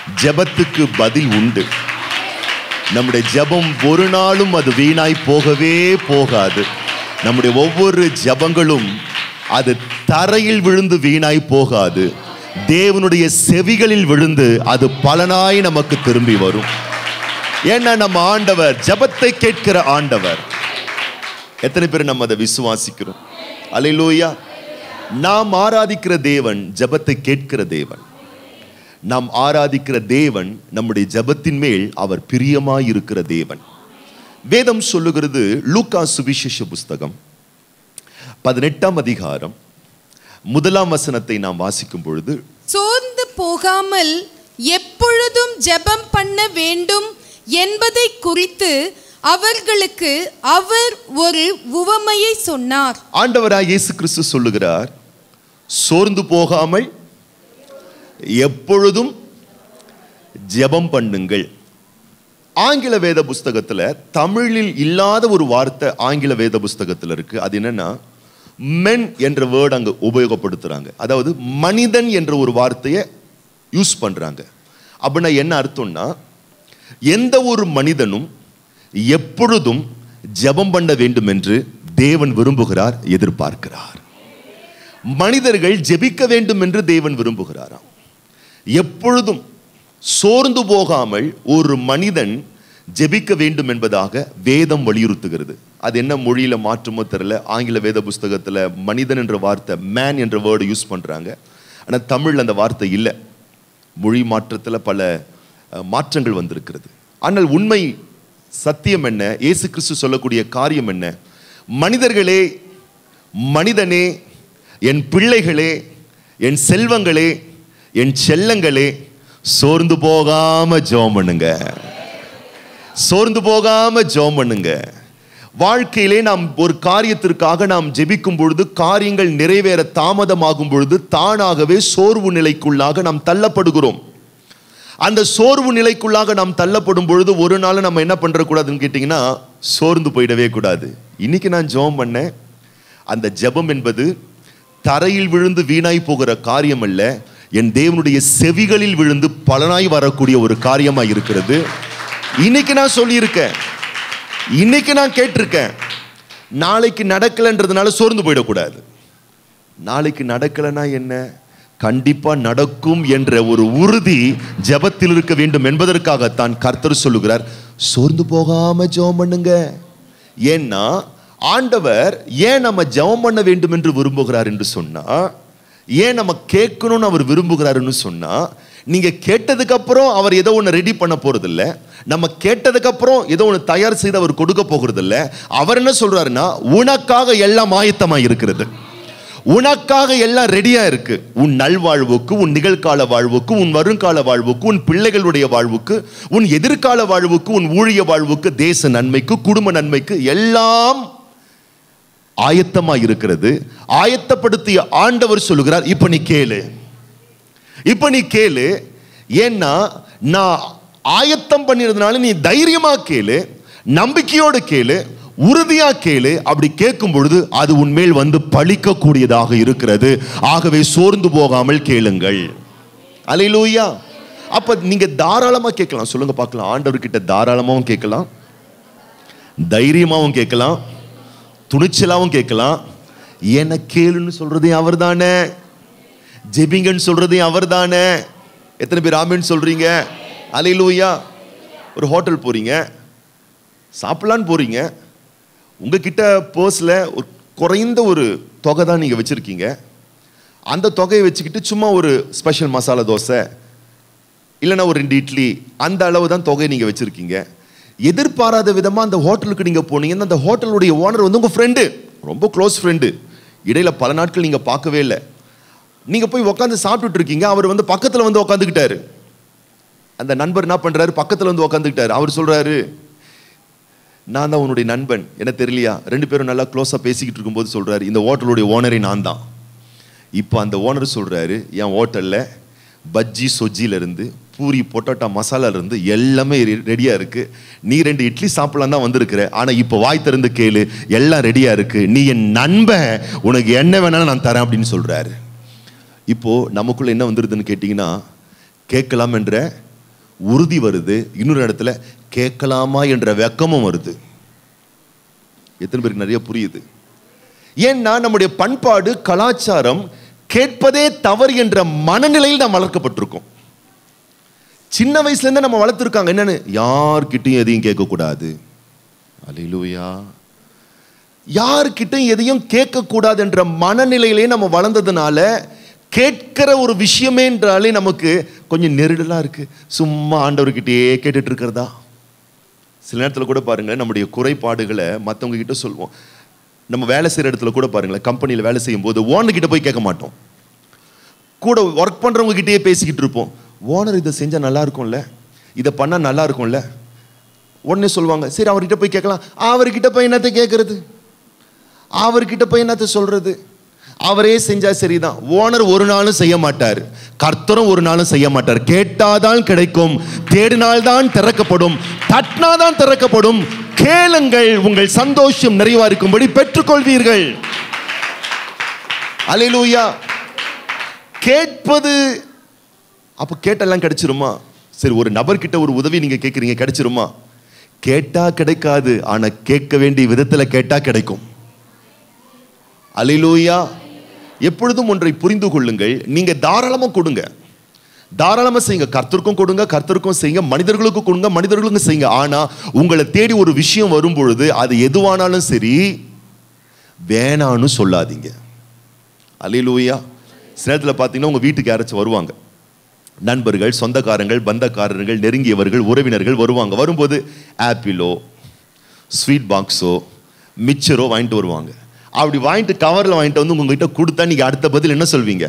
ஜெபத்துக்கு பதில் உண்டு நம்முடைய ஜெபம் ஒரு நாளும் அது வீணாய் போகவே போகாது நம்முடைய ஒவ்வொரு ஜெபங்களும் அது தரையில் விழுந்து வீணாய் போகாது தேவனுடைய செவிகளில் விழுந்து அது பலனாய் நமக்கு திரும்பி வரும் ஏன்னா நம்ம ஆண்டவர் ஜெபத்தை கேட்கிற ஆண்டவர் எத்தனை பேர் நம்ம அதை விசுவாசிக்கிறோம் அல்லேலூயா நாம் ஆராதிக்கிற தேவன் ஜெபத்தை கேட்கிற தேவன் நாம் ஆராதிக்கிற தேவன் நம்முடைய ஜெபத்தின் மேல் அவர் பிரியமாய் இருக்கிற தேவன் வேதம் சொல்லுகிறது லூக்கா சுவிசேஷ புஸ்தகம் பதினெட்டாம் அதிகாரம் முதலாம் வசனத்தை நாம் வாசிக்கும் பொழுது சோர்ந்து போகாமல் எப்பொழுதும் ஜெபம் பண்ண வேண்டும் என்பதை குறித்து அவர்களுக்கு அவர் ஒரு உவமையை சொன்னார் ஆண்டவராய் இயேசு கிறிஸ்து சொல்லுகிறார் சோர்ந்து போகாமல் எப்பொழுதும் ஜெபம் பண்ணுங்கள் ஆங்கில வேத புஸ்தகத்துல தமிழில் இல்லாத ஒரு வார்த்தை ஆங்கில வேத புஸ்தகத்துல இருக்கு அது என்னன்னா மென் என்ற வேர்டு அங்க உபயோகப்படுத்துறாங்க அதாவது மனிதன் என்ற ஒரு வார்த்தையை யூஸ் பண்றாங்க அப்படின்னா என்ன அர்த்தம்னா எந்த ஒரு மனிதனும் எப்பொழுதும் ஜெபம் பண்ண வேண்டும் என்று தேவன் விரும்புகிறார் எதிர்பார்க்கிறார் மனிதர்கள் ஜெபிக்க வேண்டும் என்று தேவன் விரும்புகிறாராம் எப்பொழுதும் சோர்ந்து போகாமல் ஒரு மனிதன் ஜெபிக்க வேண்டும் என்பதாக வேதம் வலியுறுத்துகிறது அது என்ன மொழியில மாற்றுமோ தெரியல ஆங்கில வேத புஸ்தகத்துல மனிதன் என்ற வார்த்தை மேன் என்ற வேர்டு யூஸ் பண்றாங்க ஆனா தமிழ்ல அந்த வார்த்தை இல்லை மொழி மாற்றத்துல பல அஹ், மாற்றங்கள் வந்திருக்கிறது ஆனால் உண்மை சத்தியம் என்ன இயேசு கிறிஸ்து சொல்லக்கூடிய காரியம் என்ன மனிதர்களே மனிதனே என் பிள்ளைகளே என் செல்வங்களே என் செல்லங்களே சோர்ந்து போகாம ஜெபம் பண்ணுங்க சோர்ந்து போகாம ஜெபம் பண்ணுங்க வாழ்க்கையிலே நாம் ஒரு காரியத்திற்காக நாம் ஜெபிக்கும் பொழுது காரியங்கள் நிறைவேற தாமதமாகும் பொழுது தானாகவே சோர்வு நிலைக்குள்ளாக நாம் தள்ளப்படுகிறோம் அந்த சோர்வு நிலைக்குள்ளாக நாம் தள்ளப்படும் பொழுது ஒரு நாள் நம்ம என்ன பண்ற கூடாதுன்னு கேட்டிங்கன்னா சோர்ந்து போயிடவே கூடாது இன்னைக்கு நான் ஜெபம் பண்ணேன் அந்த ஜெபம் என்பது தரையில் விழுந்து வீணாய் போகிற காரியம் அல்ல என் தேவனுடைய செவிகளில் விழுந்து பலனாய் வரக்கூடிய ஒரு காரியமா இருக்கிறது இன்னைக்கு நான் சொல்லியிருக்கேன் இன்னைக்கு நான் கேட்டிருக்கேன் நாளைக்கு நடக்கலைன்றதுனால சோர்ந்து போயிடக்கூடாது நாளைக்கு நடக்கலைன்னா என்ன கண்டிப்பா நடக்கும் என்ற ஒரு உறுதி ஜெபத்தில் இருக்க வேண்டும் என்பதற்காகத்தான் கர்த்தர் சொல்லுகிறார் சோர்ந்து போகாம ஜெபம் பண்ணுங்க ஏன்னா ஆண்டவர் ஏன் நம்ம ஜெபம் பண்ண வேண்டும் என்று விரும்புகிறார் என்று சொன்னா ஏன் நம்ம கேட்கணும்னு அவர் விரும்புகிறாருன்னு சொன்னா நீங்க கேட்டதுக்கு அப்புறம் அவர் ஏதோ ஒன்று ரெடி பண்ண போறது இல்ல நம்ம கேட்டதுக்கு அப்புறம் ஏதோ ஒன்று தயார் செய்து அவர் கொடுக்க போகிறது இல்ல அவர் என்ன சொல்றாருன்னா உனக்காக எல்லாம் ஆயத்தமா இருக்கிறது உனக்காக எல்லாம் ரெடியா இருக்கு உன் நல்வாழ்வுக்கு உன் நிகழ்கால வாழ்வுக்கு உன் வருங்கால வாழ்வுக்கு உன் பிள்ளைகளுடைய வாழ்வுக்கு உன் எதிர்கால வாழ்வுக்கு உன் ஊழிய வாழ்வுக்கு தேச நன்மைக்கு குடும்ப நன்மைக்கு எல்லாம் ஆயத்தமா இருக்கிறது ஆயத்தப்படுத்திய ஆண்டவர் சொல்லுகிறார் இப்ப நீ கேளு இப்ப நீ கேளு ஏன்னா நான் ஆயத்தம் பண்ணிருந்தனால நீ தைரியமா கேளு நம்பிக்கையோடு கேளு உறுதியா கேளு அப்படி கேட்கும் பொழுது அது உன்மேல் வந்து பழிக்கக்கூடியதாக இருக்கிறது ஆகவே சோர்ந்து போகாமல் கேளுங்கள் அலையிலூயா அப்ப நீங்க தாராளமா கேட்கலாம் சொல்லுங்க பார்க்கலாம் ஆண்டவர்கிட்ட தாராளமாவும் கேட்கலாம் தைரியமாவும் கேட்கலாம் துணிச்சலாவும் கேட்கலாம் என கேளுன்னு சொல்றதே அவர்தானே ஜெபிங்கன்னு சொல்றதே அவர்தானே எத்தனை பேர் ஆமென்னு சொல்றீங்க அலையிலூயா ஒரு ஹோட்டல் போறீங்க சாப்பிடலான்னு போறீங்க உங்ககிட்ட பர்ஸில் ஒரு குறைந்த ஒரு தொகை தான் நீங்கள் வச்சுருக்கீங்க அந்த தொகையை வச்சுக்கிட்டு சும்மா ஒரு ஸ்பெஷல் மசாலா தோசை இல்லைன்னா ஒரு ரெண்டு இட்லி அந்த அளவு தான் தொகையை நீங்கள் வச்சுருக்கீங்க எதிர்பாராத விதமாக அந்த ஹோட்டலுக்கு நீங்கள் போனீங்கன்னா அந்த ஹோட்டலுடைய ஓனர் வந்து உங்கள் ஃப்ரெண்டு ரொம்ப க்ளோஸ் ஃப்ரெண்டு இடையில பல நாட்கள் நீங்கள் பார்க்கவே இல்லை நீங்கள் போய் உட்காந்து சாப்பிட்டுட்டு இருக்கீங்க அவர் வந்து பக்கத்தில் வந்து உட்காந்துக்கிட்டாரு அந்த நண்பர் என்ன பண்ணுறாரு பக்கத்தில் வந்து உட்காந்துக்கிட்டாரு அவர் சொல்கிறாரு நான் தான் உன்னுடைய நண்பன் என்ன தெரியலையா ரெண்டு பேரும் நல்லா க்ளோஸாக பேசிக்கிட்டு இருக்கும்போது சொல்கிறாரு இந்த ஹோட்டலுடைய ஓனரே நான் தான் இப்போ அந்த ஓனர் சொல்கிறாரு என் ஹோட்டலில் பஜ்ஜி சொஜ்ஜில இருந்து பூரி பொட்டோட்டா மசாலால இருந்து எல்லாமே ரெடியாக இருக்குது நீ ரெண்டு இட்லி சாப்பிடலாம் தான் வந்திருக்கிற ஆனால் இப்போ வாய் திறந்து கேளு எல்லாம் ரெடியாக இருக்குது நீ என் நண்பன் உனக்கு என்ன வேணாலும் நான் தரேன் அப்படின்னு சொல்கிறாரு இப்போ நமக்குள்ள என்ன வந்துருதுன்னு கேட்டிங்கன்னா கேட்கலாம் என்ற உறுதி வருது இன்னொரு இடத்துல கேட்கலாமா என்ற வெக்கமும் வருது எத்தனை பேருக்கு நிறைய புரியுது ஏன்னா நம்முடைய பண்பாடு கலாச்சாரம் கேட்பதே தவறு என்ற மனநிலையில் நாம் வளர்க்கப்பட்டிருக்கோம் சின்ன வயசுல இருந்தே நம்ம வளர்த்துருக்காங்க என்னன்னு யார்கிட்டயும் எதையும் கேட்கக்கூடாது அலிலூயா யார்கிட்டையும் எதையும் கேட்கக்கூடாது என்ற மனநிலையிலே நம்ம வளர்ந்ததுனால கேட்கிற ஒரு விஷயமே என்றாலே நமக்கு கொஞ்சம் நெருடலா இருக்கு சும்மா ஆண்டவர்கிட்டயே கேட்டுட்டு இருக்கிறதா சில நேரத்தில் கூட பாருங்க நம்முடைய குறைபாடுகளை மற்றவங்க கிட்ட சொல்லுவோம் நம்ம வேலை செய்கிற இடத்துல கூட பாருங்களேன் கம்பெனியில் வேலை செய்யும் போது ஓனர் கிட்ட போய் கேட்க மாட்டோம் கூட ஒர்க் பண்ணுறவங்க கிட்டயே பேசிக்கிட்டு இருப்போம் ஓனர் இதை செஞ்சால் நல்லா இருக்கும்ல இதை பண்ணால் நல்லா இருக்கும்ல உடனே சொல்லுவாங்க சரி அவர்கிட்ட போய் கேட்கலாம் அவர்கிட்ட போய் என்னத்தை கேட்கறது அவர்கிட்ட போய் என்னத்தை சொல்றது அவரே செஞ்சா சரிதான் ஓனர் ஒரு நாளும் செய்ய மாட்டார் கர்த்தரும் ஒரு நாளும் செய்ய மாட்டார் கேட்டாதான் கிடைக்கும் தேடினால்தான் திறக்கப்படும் தட்டினாதான் திறக்கப்படும் கேளுங்கள் உங்கள் சந்தோஷம் நிறைவா இருக்கும்படி பெற்றுக்கொள்வீர்கள் அலையிலூயா கேட்பது அப்போ கேட்டெல்லாம் கிடைச்சிருமா சரி ஒரு நபர்கிட்ட ஒரு உதவி நீங்க கேட்குறீங்க கிடைச்சிருமா கேட்டா கிடைக்காது ஆனா கேட்க வேண்டிய விதத்துல கேட்டா கிடைக்கும் அலிலூயா எப்பொழுதும் ஒன்றை புரிந்து கொள்ளுங்கள் நீங்க தாராளமா கொடுங்க தாராளமா செய்யுங்க கர்த்தருக்கும் கொடுங்க கர்த்தருக்கும் செய்யுங்க மனிதர்களுக்கும் கொடுங்க மனிதர்களுக்கும் செய்யுங்க ஆனா உங்களை தேடி ஒரு விஷயம் வரும் பொழுது அது எதுவானாலும் சரி வேணான்னு சொல்லாதீங்க அலிலூயா சில நேரத்தில் பார்த்தீங்கன்னா உங்க வீட்டுக்கு யாராச்சும் வருவாங்க நண்பர்கள் சொந்தக்காரங்கள் பந்தக்காரர்கள் நெருங்கியவர்கள் உறவினர்கள் வருவாங்க வரும்போது ஆப்பிளோ ஸ்வீட் பாக்ஸோ மிச்சரோ வாங்கிட்டு வருவாங்க அப்படி வாங்கிட்டு கவரில் வாங்கிட்டு வந்து உங்ககிட்ட கொடுத்தா நீங்கள் அடுத்த பதில் என்ன சொல்வீங்க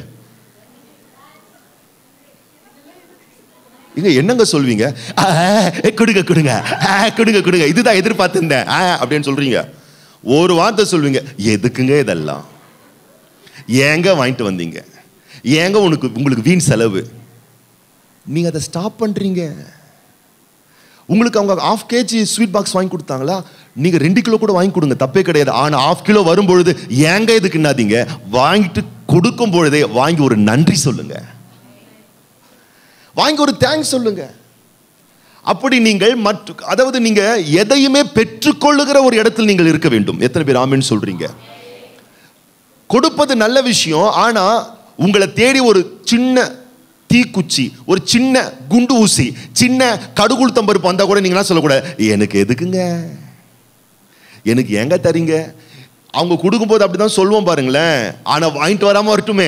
இங்க என்னங்க சொல்வீங்க "ஆ, கொடுங்க கொடுங்க ஆ, கொடுங்க கொடுங்க இதுதான் எதிர்பார்த்திருந்தேன் ஆ, அப்படின்னு சொல்றீங்க ஒரு வார்த்தை சொல்வீங்க எதுக்குங்க இதெல்லாம் ஏங்க வாங்கிட்டு வந்தீங்க ஏங்க உனக்கு உங்களுக்கு வீண் செலவு நீங்க அதை ஸ்டாப் பண்றீங்க உங்களுக்கு அவங்க ஆஃப் கேஜி ஸ்வீட் பாக்ஸ் வாங்கி கொடுத்தாங்களா நீங்க ரெண்டு கிலோ கூட வாங்கி கொடுங்க தப்பே கிடையாது ஆனா ஆஃப் கிலோ வரும்பொழுது ஏங்க இதுக்குன்னாதீங்க வாங்கிட்டு கொடுக்கும் பொழுதே வாங்கி ஒரு நன்றி சொல்லுங்க வாங்கி ஒரு தேங்க்ஸ் சொல்லுங்க அப்படி நீங்கள் மற்ற அதாவது நீங்க எதையுமே பெற்றுக்கொள்ளுகிற ஒரு இடத்தில் நீங்கள் இருக்க வேண்டும் எத்தனை பேர் ஆமென்னு சொல்றீங்க கொடுப்பது நல்ல விஷயம் ஆனா உங்களை தேடி ஒரு சின்ன தீக்குச்சி ஒரு சின்ன குண்டு ஊசி சின்ன கடுகுள் பருப்பு வந்தா கூட நீங்க என்ன சொல்லக்கூடாது எனக்கு எதுக்குங்க எனக்கு ஏங்க தரீங்க அவங்க கொடுக்கும்போது அப்படிதான் சொல்லுவோம் பாருங்களேன் ஆனா வாங்கிட்டு வராம வரட்டுமே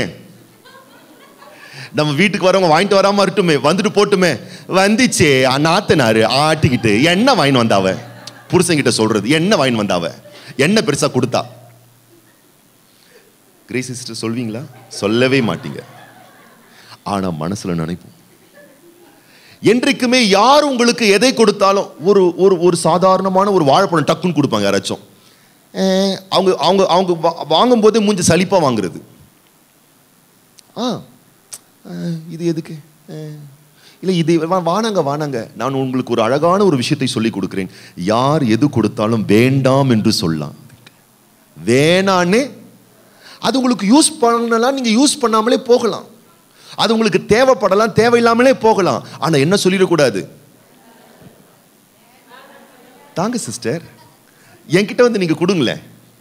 நம்ம வீட்டுக்கு வரவங்க வாங்கிட்டு வராம இருக்கட்டுமே வந்துட்டு போட்டுமே வந்துச்சே நாத்தனாரு ஆட்டிக்கிட்டு என்ன வாங்கிட்டு வந்தாவ புருஷன்கிட்ட சொல்றது என்ன வாங்கிட்டு வந்தாவ என்ன பெருசா கொடுத்தா கிரேசி சிஸ்டர் சொல்வீங்களா சொல்லவே மாட்டீங்க ஆனா மனசுல நினைப்போம் என்றைக்குமே யார் உங்களுக்கு எதை கொடுத்தாலும் ஒரு ஒரு ஒரு சாதாரணமான ஒரு வாழைப்பழம் டக்குன்னு கொடுப்பாங்க யாராச்சும் அஹ், அவங்க அவங்க அவங்க வா- வாங்கும்போதே மூஞ்சி சலிப்பா வாங்குறது ஆ அஹ், இது எதுக்கு அஹ், இல்லை இது வா- வானாங்க வானாங்க நான் உங்களுக்கு ஒரு அழகான ஒரு விஷயத்தை சொல்லி கொடுக்கிறேன் யார் எது கொடுத்தாலும் வேண்டாம் என்று சொல்லலாம் வேணான்னு அது உங்களுக்கு யூஸ் பண்ணலாம் நீங்க யூஸ் பண்ணாமலே போகலாம் அது உங்களுக்கு தேவைப்படலாம் தேவையில்லாமலே போகலாம் ஆனா என்ன சொல்லிடக்கூடாது தாங்க சிஸ்டர் என்கிட்ட வந்து நீங்க கொடுங்களேன்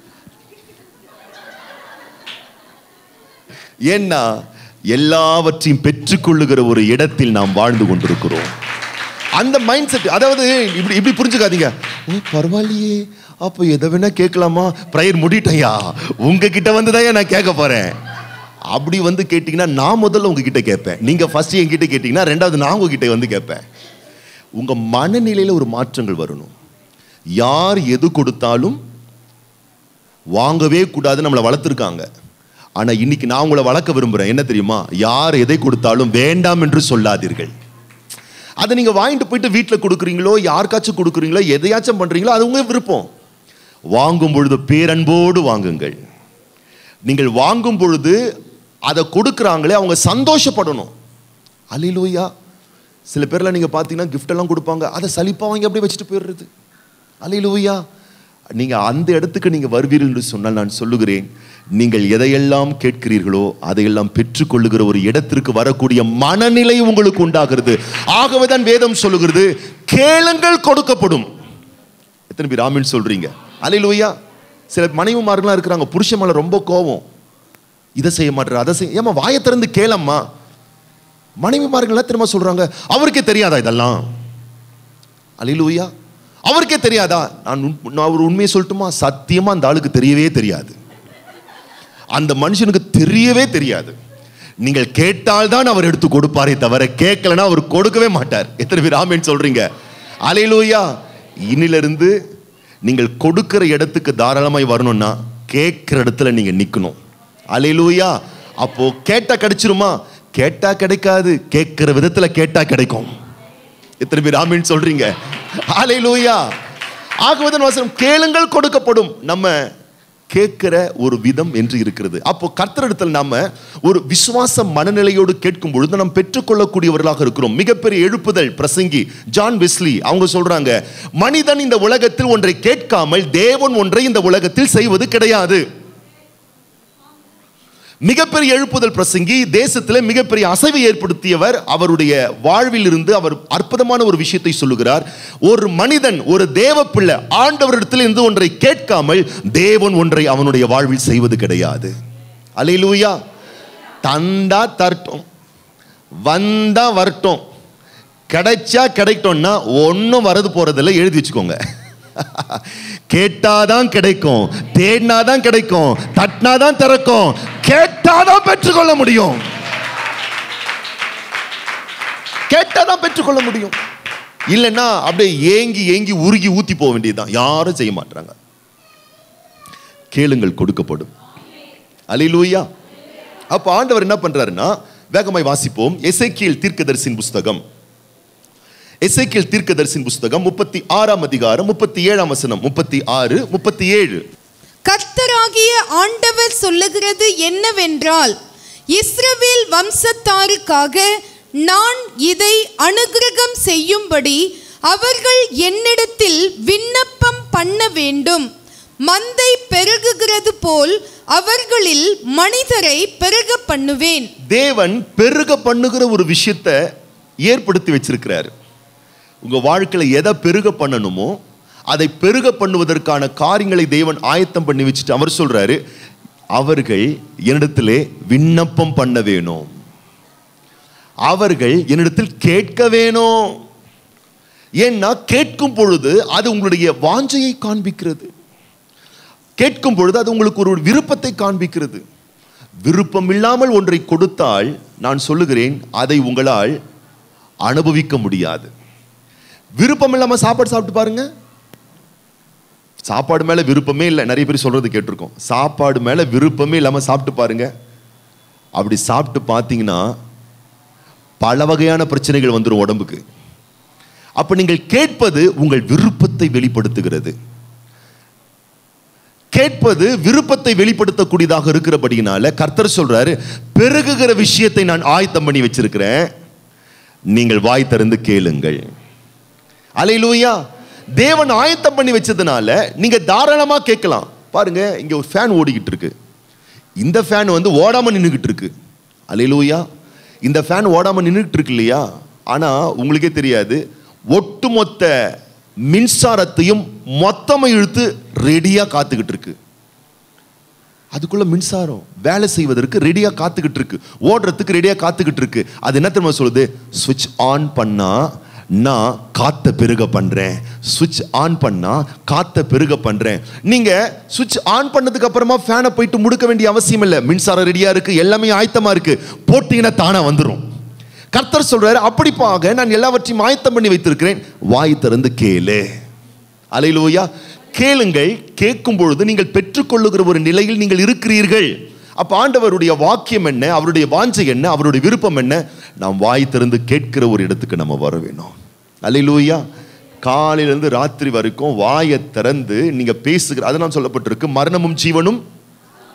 ஏன்னா எல்லாவற்றையும் பெற்றுக்கொள்ளுகிற ஒரு இடத்தில் நாம் வாழ்ந்து கொண்டிருக்கிறோம் அந்த மைண்ட் செட் அதாவது இப்படி இப்படி புரிஞ்சுக்காதீங்க ஓ பரவாயில்லையே அப்போ எதை வேணா கேட்கலாமா ப்ரேயர் முடிட்டையா உங்ககிட்ட வந்து தான் நான் கேட்க போறேன் அப்படி வந்து கேட்டிங்கன்னா நான் முதல்ல உங்ககிட்ட கேட்பேன் நீங்க ஃபர்ஸ்ட் என்கிட்ட கேட்டிங்கன்னா ரெண்டாவது நான் உங்ககிட்ட வந்து கேட்பேன் உங்க மனநிலையில ஒரு மாற்றங்கள் வரணும் யார் எது கொடுத்தாலும் வாங்கவே கூடாது நம்மளை வளர்த்துருக்காங்க ஆனா இன்னைக்கு நான் உங்களை வளர்க்க விரும்புறேன் என்ன தெரியுமா யார் எதை கொடுத்தாலும் வேண்டாம் என்று சொல்லாதீர்கள் அதை நீங்க வாங்கிட்டு போயிட்டு வீட்டில் கொடுக்குறீங்களோ யாருக்காச்சும் கொடுக்குறீங்களோ எதையாச்சும் பண்றீங்களோ அது உங்க விருப்பம் வாங்கும் பொழுது பேரன்போடு வாங்குங்கள் நீங்கள் வாங்கும் பொழுது அதை கொடுக்குறாங்களே அவங்க சந்தோஷப்படணும் அலிலூயா சில பேர்லாம் நீங்க பார்த்தீங்கன்னா gift எல்லாம் கொடுப்பாங்க அதை சலிப்பா வாங்கி அப்படியே வச்சுட்டு போயிடுறது அலிலூயா நீங்க அந்த இடத்துக்கு நீங்க வருவீர்கள் என்று சொன்னால் நான் சொல்லுகிறேன் நீங்கள் எதையெல்லாம் கேட்கிறீர்களோ அதையெல்லாம் பெற்றுக்கொள்ளுகிற ஒரு இடத்திற்கு வரக்கூடிய மனநிலை உங்களுக்கு உண்டாகிறது ஆகவே தான் வேதம் சொல்லுகிறது கேளுங்கள் கொடுக்கப்படும் எத்தனை பேர் ஆமீன் சொல்றீங்க அலையிலுயா சில மனைவிமார்கள்லாம் இருக்கிறாங்க புருஷன் மேல ரொம்ப கோவம் இதை செய்ய மாட்டார் அதை செய்ய ஏமா வாயை திறந்து கேளம்மா மனைவிமார்கள்லாம் திரும்ப சொல்றாங்க அவருக்கே தெரியாதா இதெல்லாம் அலிலூயா அவருக்கே தெரியாதா நான் உண்- நான் ஒரு உண்மையை சொல்லட்டுமா சத்தியமா அந்த ஆளுக்கு தெரியவே தெரியாது அந்த மனுஷனுக்கு தெரியவே தெரியாது நீங்கள் கேட்டால்தான் அவர் எடுத்து கொடுப்பாரே தவிர கேட்கலன்னா அவர் கொடுக்கவே மாட்டார் எத்தனை பேர் ஆமேன்னு சொல்றீங்க அலையிலூயா இன்னிலிருந்து நீங்கள் கொடுக்கிற இடத்துக்கு தாராளமாய் வரணும்னா கேட்கிற இடத்துல நீங்க நிக்கணும் அலையிலூயா அப்போ கேட்டா கிடைச்சிருமா கேட்டா கிடைக்காது கேட்கிற விதத்துல கேட்டா கிடைக்கும் எத்தனை பேர் ஆமீன் சொல்றீங்க ஹalleluya ஆகவேதான் வசனம் கேளுங்கள் கொடுக்கப்படும் நம்ம கேட்கிற ஒரு விதம் என்று இருக்கிறது அப்போ கர்த்தரிடத்தில் நாம ஒரு விசுவாச மனநிலையோடு கேட்கும் பொழுது நாம் பெற்றுக்கொள்ளக்கூடியவர்களாக இருக்கிறோம் மிகப்பெரிய எழுப்புதல் பிரசங்கி ஜான் வெஸ்லி அவங்க சொல்றாங்க மனிதன் இந்த உலகத்தில் ஒன்றை கேட்காமல் தேவன் ஒன்றை இந்த உலகத்தில் செய்வது கிடையாது மிகப்பெரிய எழுப்புதல் பிரசங்கி தேசத்தில் மிகப்பெரிய அசைவை ஏற்படுத்தியவர் அவருடைய வாழ்வில் இருந்து அவர் அற்புதமான ஒரு விஷயத்தை சொல்லுகிறார் ஒரு மனிதன் ஒரு தேவ பிள்ளை ஆண்டவரிடத்தில் இருந்து ஒன்றை கேட்காமல் தேவன் ஒன்றை அவனுடைய வாழ்வில் செய்வது கிடையாது அலையிலூயா தந்தா தரட்டும் வந்தா வரட்டும் கிடைச்சா கிடைக்கட்டும்னா ஒன்றும் வரது போறதில்ல எழுதி வச்சுக்கோங்க கேட்டாதான் கிடைக்கும் தேடினாதான் கிடைக்கும் தட்டினாதான் திறக்கும் கேட்டாதான் பெற்றுக்கொள்ள முடியும் கேட்டாதான் பெற்றுக்கொள்ள முடியும் இல்லைன்னா அப்படியே ஏங்கி ஏங்கி உருகி ஊத்தி போக வேண்டியதுதான் யாரும் செய்ய மாட்டாங்க கேளுங்கள் கொடுக்கப்படும் அலிலூயா அப்ப ஆண்டவர் என்ன பண்றாருன்னா வேகமாய் வாசிப்போம் எசேக்கியேல் தீர்க்கதரிசின் புஸ்தகம் எசேக்கியேல் தீர்க்கதரிசின் புஸ்தகம் முப்பத்தி ஆறாம் அதிகாரம் முப்பத்தி ஏழாம் வசனம் முப்பத்தி ஆறு முப்பத்தி ஏழு கர்த்தராகிய ஆண்டவர் சொல்லுகிறது என்னவென்றால் இஸ்ரவேல் வம்சத்தாருக்காக நான் இதை அனுக்கிரகம் செய்யும்படி அவர்கள் என்னிடத்தில் விண்ணப்பம் பண்ண வேண்டும் மந்தை பெருகுகிறது போல் அவர்களில் மனிதரை பெருக பண்ணுவேன் தேவன் பெருக பண்ணுகிற ஒரு விஷயத்தை ஏற்படுத்தி வச்சிருக்கிறாரு உங்க வாழ்க்கையில எதை பெருக பண்ணணுமோ அதை பெருக பண்ணுவதற்கான காரியங்களை தேவன் ஆயத்தம் பண்ணி வச்சுட்டு அவர் சொல்றாரு அவர்கள் என்னிடத்திலே விண்ணப்பம் பண்ண வேணும் அவர்கள் என்னிடத்தில் கேட்க வேணும் ஏன்னா கேட்கும் பொழுது அது உங்களுடைய வாஞ்சையை காண்பிக்கிறது கேட்கும் பொழுது அது உங்களுக்கு ஒரு விருப்பத்தை காண்பிக்கிறது விருப்பம் இல்லாமல் ஒன்றை கொடுத்தால் நான் சொல்லுகிறேன் அதை உங்களால் அனுபவிக்க முடியாது விருப்பம் இல்லாம சாப்பாடு சாப்பிட்டு பாருங்க சாப்பாடு மேல விருப்பமே இல்லை நிறைய பேர் சொல்றது கேட்டிருக்கோம் சாப்பாடு மேல விருப்பமே இல்லாம சாப்பிட்டு பாருங்க அப்படி சாப்பிட்டு பார்த்தீங்கன்னா பல வகையான பிரச்சனைகள் வந்துடும் உடம்புக்கு அப்ப நீங்கள் கேட்பது உங்கள் விருப்பத்தை வெளிப்படுத்துகிறது கேட்பது விருப்பத்தை வெளிப்படுத்தக்கூடியதாக இருக்கிறபடியினால கர்த்தர் சொல்றாரு பெருகுகிற விஷயத்தை நான் ஆயத்தம் பண்ணி வச்சிருக்கிறேன் நீங்கள் வாய் திறந்து கேளுங்கள் அலையிலூயா தேவன் ஆயத்தம் பண்ணி வச்சதுனால நீங்க தாராளமா கேட்கலாம் பாருங்க இங்க ஒரு ஃபேன் ஓடிக்கிட்டு இருக்கு இந்த ஃபேன் வந்து ஓடாம நின்றுகிட்டு இருக்கு அலையிலூயா இந்த ஃபேன் ஓடாம நின்றுட்டு இருக்கு இல்லையா ஆனா உங்களுக்கே தெரியாது ஒட்டுமொத்த மின்சாரத்தையும் மொத்தமா இழுத்து ரெடியா காத்துக்கிட்டு இருக்கு அதுக்குள்ள மின்சாரம் வேலை செய்வதற்கு ரெடியா காத்துக்கிட்டு இருக்கு ஓடுறதுக்கு ரெடியா காத்துக்கிட்டு இருக்கு அது என்ன தெரியுமா சொல்லுது சுவிட்ச் ஆன் பண்ணா நான் காத்த பெருக பண்றேன் சுவிட்ச் ஆன் பண்ணா காத்த பெருக பண்றேன் நீங்க சுவிட்ச் ஆன் பண்ணதுக்கு அப்புறமா ஃபேனை போயிட்டு முடுக்க வேண்டிய அவசியம் இல்லை மின்சாரம் ரெடியா இருக்கு எல்லாமே ஆயத்தமா இருக்கு போட்டீங்கன்னா தானா வந்துடும் கர்த்தர் சொல்றாரு அப்படிப்பாக நான் எல்லாவற்றையும் ஆயத்தம் பண்ணி வைத்திருக்கிறேன் வாய் திறந்து கேளு அலையிலோயா கேளுங்கள் கேட்கும் பொழுது நீங்கள் பெற்றுக்கொள்ளுகிற ஒரு நிலையில் நீங்கள் இருக்கிறீர்கள் அப்ப ஆண்டவருடைய வாக்கியம் என்ன அவருடைய வாஞ்சை என்ன அவருடைய விருப்பம் என்ன நாம் வாய் திறந்து கேட்கிற ஒரு இடத்துக்கு நம்ம வர வேணும் அலையிலூயா காலையிலிருந்து ராத்திரி வரைக்கும் வாயை திறந்து நீங்க பேசுகிற அதனால் சொல்லப்பட்டிருக்கு மரணமும் ஜீவனும்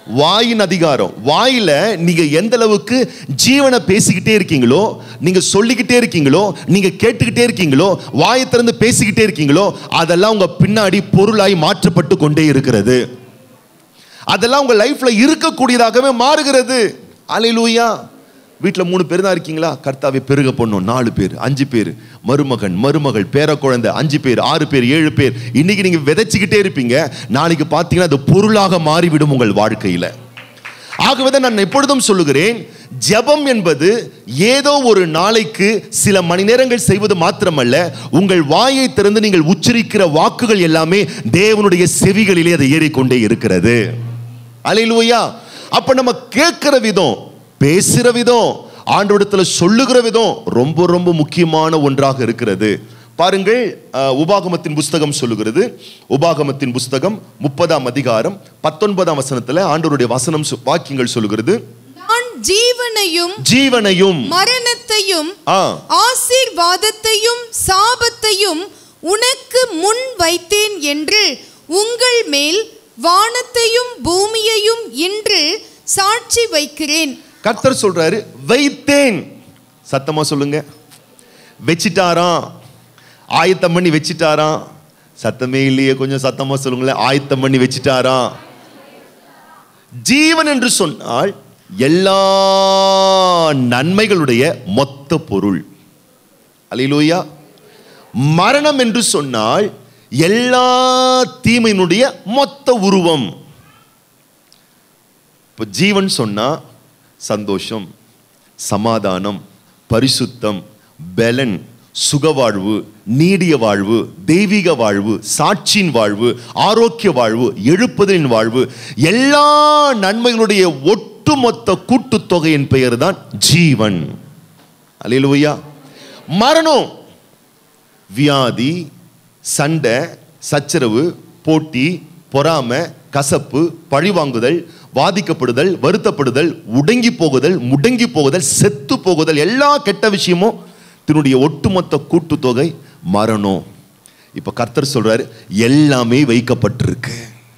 வாயின் அதிகாரம் வாயில நீங்க எந்த அளவுக்கு ஜீவனை பேசிக்கிட்டே இருக்கீங்களோ நீங்க சொல்லிக்கிட்டே இருக்கீங்களோ நீங்க கேட்டுக்கிட்டே இருக்கீங்களோ வாயை திறந்து பேசிக்கிட்டே இருக்கீங்களோ அதெல்லாம் உங்க பின்னாடி பொருளாய் மாற்றப்பட்டு கொண்டே இருக்கிறது அதெல்லாம் உங்க லைஃப்ல இருக்கக்கூடியதாகவே மாறுகிறது அலையிலூயா வீட்டில் மூணு பேர் தான் இருக்கீங்களா கர்த்தாவை பெருக பொண்ணும் நாலு பேர் அஞ்சு பேர் மருமகன் மருமகள் பேர குழந்தை அஞ்சு பேர் ஆறு பேர் ஏழு பேர் இன்னைக்கு நீங்க விதைச்சிக்கிட்டே இருப்பீங்க நாளைக்கு பார்த்தீங்கன்னா அது பொருளாக மாறிவிடும் உங்கள் வாழ்க்கையில ஆகவே தான் நான் எப்பொழுதும் சொல்லுகிறேன் ஜெபம் என்பது ஏதோ ஒரு நாளைக்கு சில மணி நேரங்கள் செய்வது மாத்திரமல்ல உங்கள் வாயை திறந்து நீங்கள் உச்சரிக்கிற வாக்குகள் எல்லாமே தேவனுடைய செவிகளிலே அது ஏறிக்கொண்டே இருக்கிறது அலையிலுவையா அப்ப நம்ம கேட்கிற விதம் பேசுற விதம் ஆண்டோடத்துல சொல்லுகிற விதம் ரொம்ப ரொம்ப முக்கியமான ஒன்றாக இருக்கிறது பாருங்கள் அஹ், உபாகமத்தின் புஸ்தகம் சொல்லுகிறது உபாகமத்தின் புஸ்தகம் முப்பதாம் அதிகாரம் பத்தொன்பதாம் வசனத்துல ஆண்டவருடைய வசனம் சொ- வாக்கியங்கள் சொல்லுகிறது நான் ஜீவனையும் ஜீவனையும் மரணத்தையும் ஆ ஆசீர்வாதத்தையும் சாபத்தையும் உனக்கு முன் வைத்தேன் என்று உங்கள் மேல் வானத்தையும் பூமியையும் இன்று சாட்சி வைக்கிறேன் கர்த்தர் சொல்றாரு வைத்தேன் சத்தமா சொல்லுங்க வச்சிட்டாராம் ஆயத்தம் பண்ணி வச்சிட்டாராம் சத்தமே இல்லையே கொஞ்சம் சத்தமா சொல்லுங்களேன் ஆயத்தம் பண்ணி வச்சிட்டாராம் ஜீவன் என்று சொன்னால் எல்லா நன்மைகளுடைய மொத்த பொருள் அலையிலூயா மரணம் என்று சொன்னால் எல்லா தீமையினுடைய மொத்த உருவம் இப்போ ஜீவன் சொன்னா சந்தோஷம் சமாதானம் பரிசுத்தம் பலன் சுகவாழ்வு நீடிய வாழ்வு தெய்வீக வாழ்வு சாட்சியின் வாழ்வு ஆரோக்கிய வாழ்வு எழுப்புதலின் வாழ்வு எல்லா நன்மைகளுடைய ஒட்டுமொத்த கூட்டுத்தொகையின் பெயர் தான் ஜீவன் அல்லேலூயா மரணம் வியாதி சண்டை சச்சரவு போட்டி பொறாமை கசப்பு பழிவாங்குதல் வாதிக்கப்படுதல் வருத்தப்படுதல் உடங்கி போகுதல் முடங்கி போகுதல் செத்து போகுதல் எல்லா கெட்ட விஷயமும் தன்னுடைய ஒட்டுமொத்த கூட்டுத்தொகை மரணம் இப்ப கர்த்தர் சொல்றாரு எல்லாமே வைக்கப்பட்டிருக்கு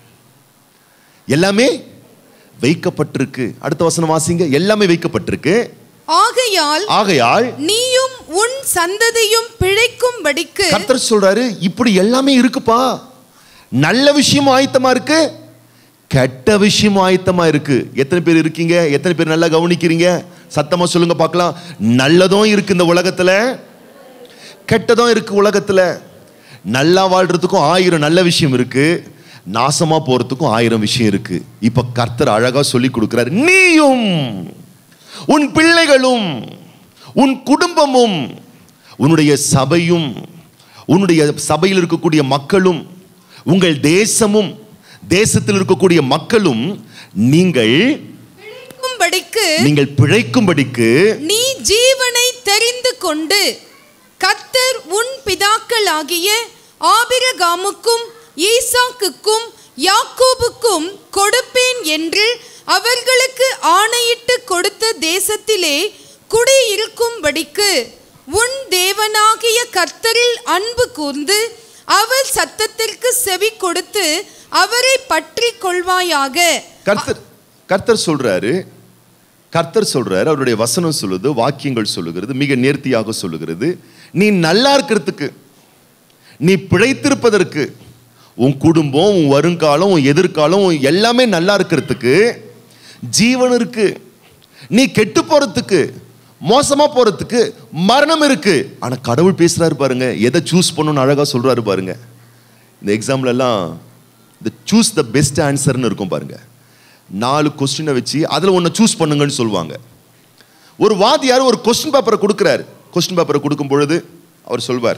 எல்லாமே வைக்கப்பட்டிருக்கு அடுத்த வசனம் வாசிங்க எல்லாமே வைக்கப்பட்டிருக்கு ஆகையால் ஆகையால் நீயும் உன் சந்ததியும் பிழைக்கும்படிக்கு கர்த்தர் சொல்றாரு இப்படி எல்லாமே இருக்குப்பா நல்ல விஷயம் ஆயத்தமா இருக்கு கெட்ட விஷயம் ஆயத்தமா இருக்கு எத்தனை பேர் இருக்கீங்க எத்தனை பேர் நல்லா கவனிக்கிறீங்க சத்தமா சொல்லுங்க பார்க்கலாம் நல்லதும் இருக்கு இந்த உலகத்துல கெட்டதும் இருக்கு உலகத்துல நல்லா வாழ்றதுக்கும் ஆயிரம் நல்ல விஷயம் இருக்கு நாசமா போறதுக்கும் ஆயிரம் விஷயம் இருக்கு இப்ப கர்த்தர் அழகா சொல்லி கொடுக்கிறார் நீயும் உன் பிள்ளைகளும் உன் குடும்பமும் உன்னுடைய சபையும் உன்னுடைய சபையில் இருக்கக்கூடிய மக்களும் உங்கள் தேசமும் தேசத்தில் இருக்கக்கூடிய மக்களும் நீங்கள் பிழைக்கும்படிக்கு நீங்கள் பிழைக்கும்படிக்கு நீ ஜீவனை தெரிந்து கொண்டு கர்த்தர் உன் பிதாக்களாகிய ஆபிரகாமுக்கும் ஈசாக்குக்கும் யாக்கோபுக்கும் கொடுப்பேன் என்று அவர்களுக்கு ஆணையிட்டு கொடுத்த தேசத்திலே குடியிருக்கும்படிக்கு உன் தேவனாகிய கர்த்தரில் அன்பு கூர்ந்து அவர் சத்தத்திற்கு செவி கொடுத்து அவரை பற்றி கொள்வாயாக கர்த்தர் கர்த்தர் சொல்றாரு கர்த்தர் சொல்றாரு அவருடைய வசனம் சொல்லுது வாக்கியங்கள் சொல்லுகிறது மிக நேர்த்தியாக சொல்லுகிறது நீ நல்லா இருக்கிறதுக்கு நீ பிழைத்திருப்பதற்கு உன் குடும்பம் உன் வருங்காலம் உன் எதிர்காலம் உன் எல்லாமே நல்லா இருக்கிறதுக்கு ஜீவன் இருக்கு நீ கெட்டு போறதுக்கு மோசமா போறதுக்கு மரணம் இருக்கு ஆனா கடவுள் பேசுறாரு பாருங்க எதை சூஸ் பண்ணணும்னு அழகா சொல்றாரு பாருங்க இந்த எக்ஸாம்ல எல்லாம் இந்த சூஸ் த பெஸ்ட் ஆன்சர்னு இருக்கும் பாருங்க நாலு கொஸ்டினை வச்சு அதில் ஒன்று சூஸ் பண்ணுங்கன்னு சொல்லுவாங்க ஒரு வாதியார் ஒரு கொஸ்டின் பேப்பரை கொடுக்குறாரு கொஸ்டின் பேப்பரை கொடுக்கும் பொழுது அவர் சொல்வார்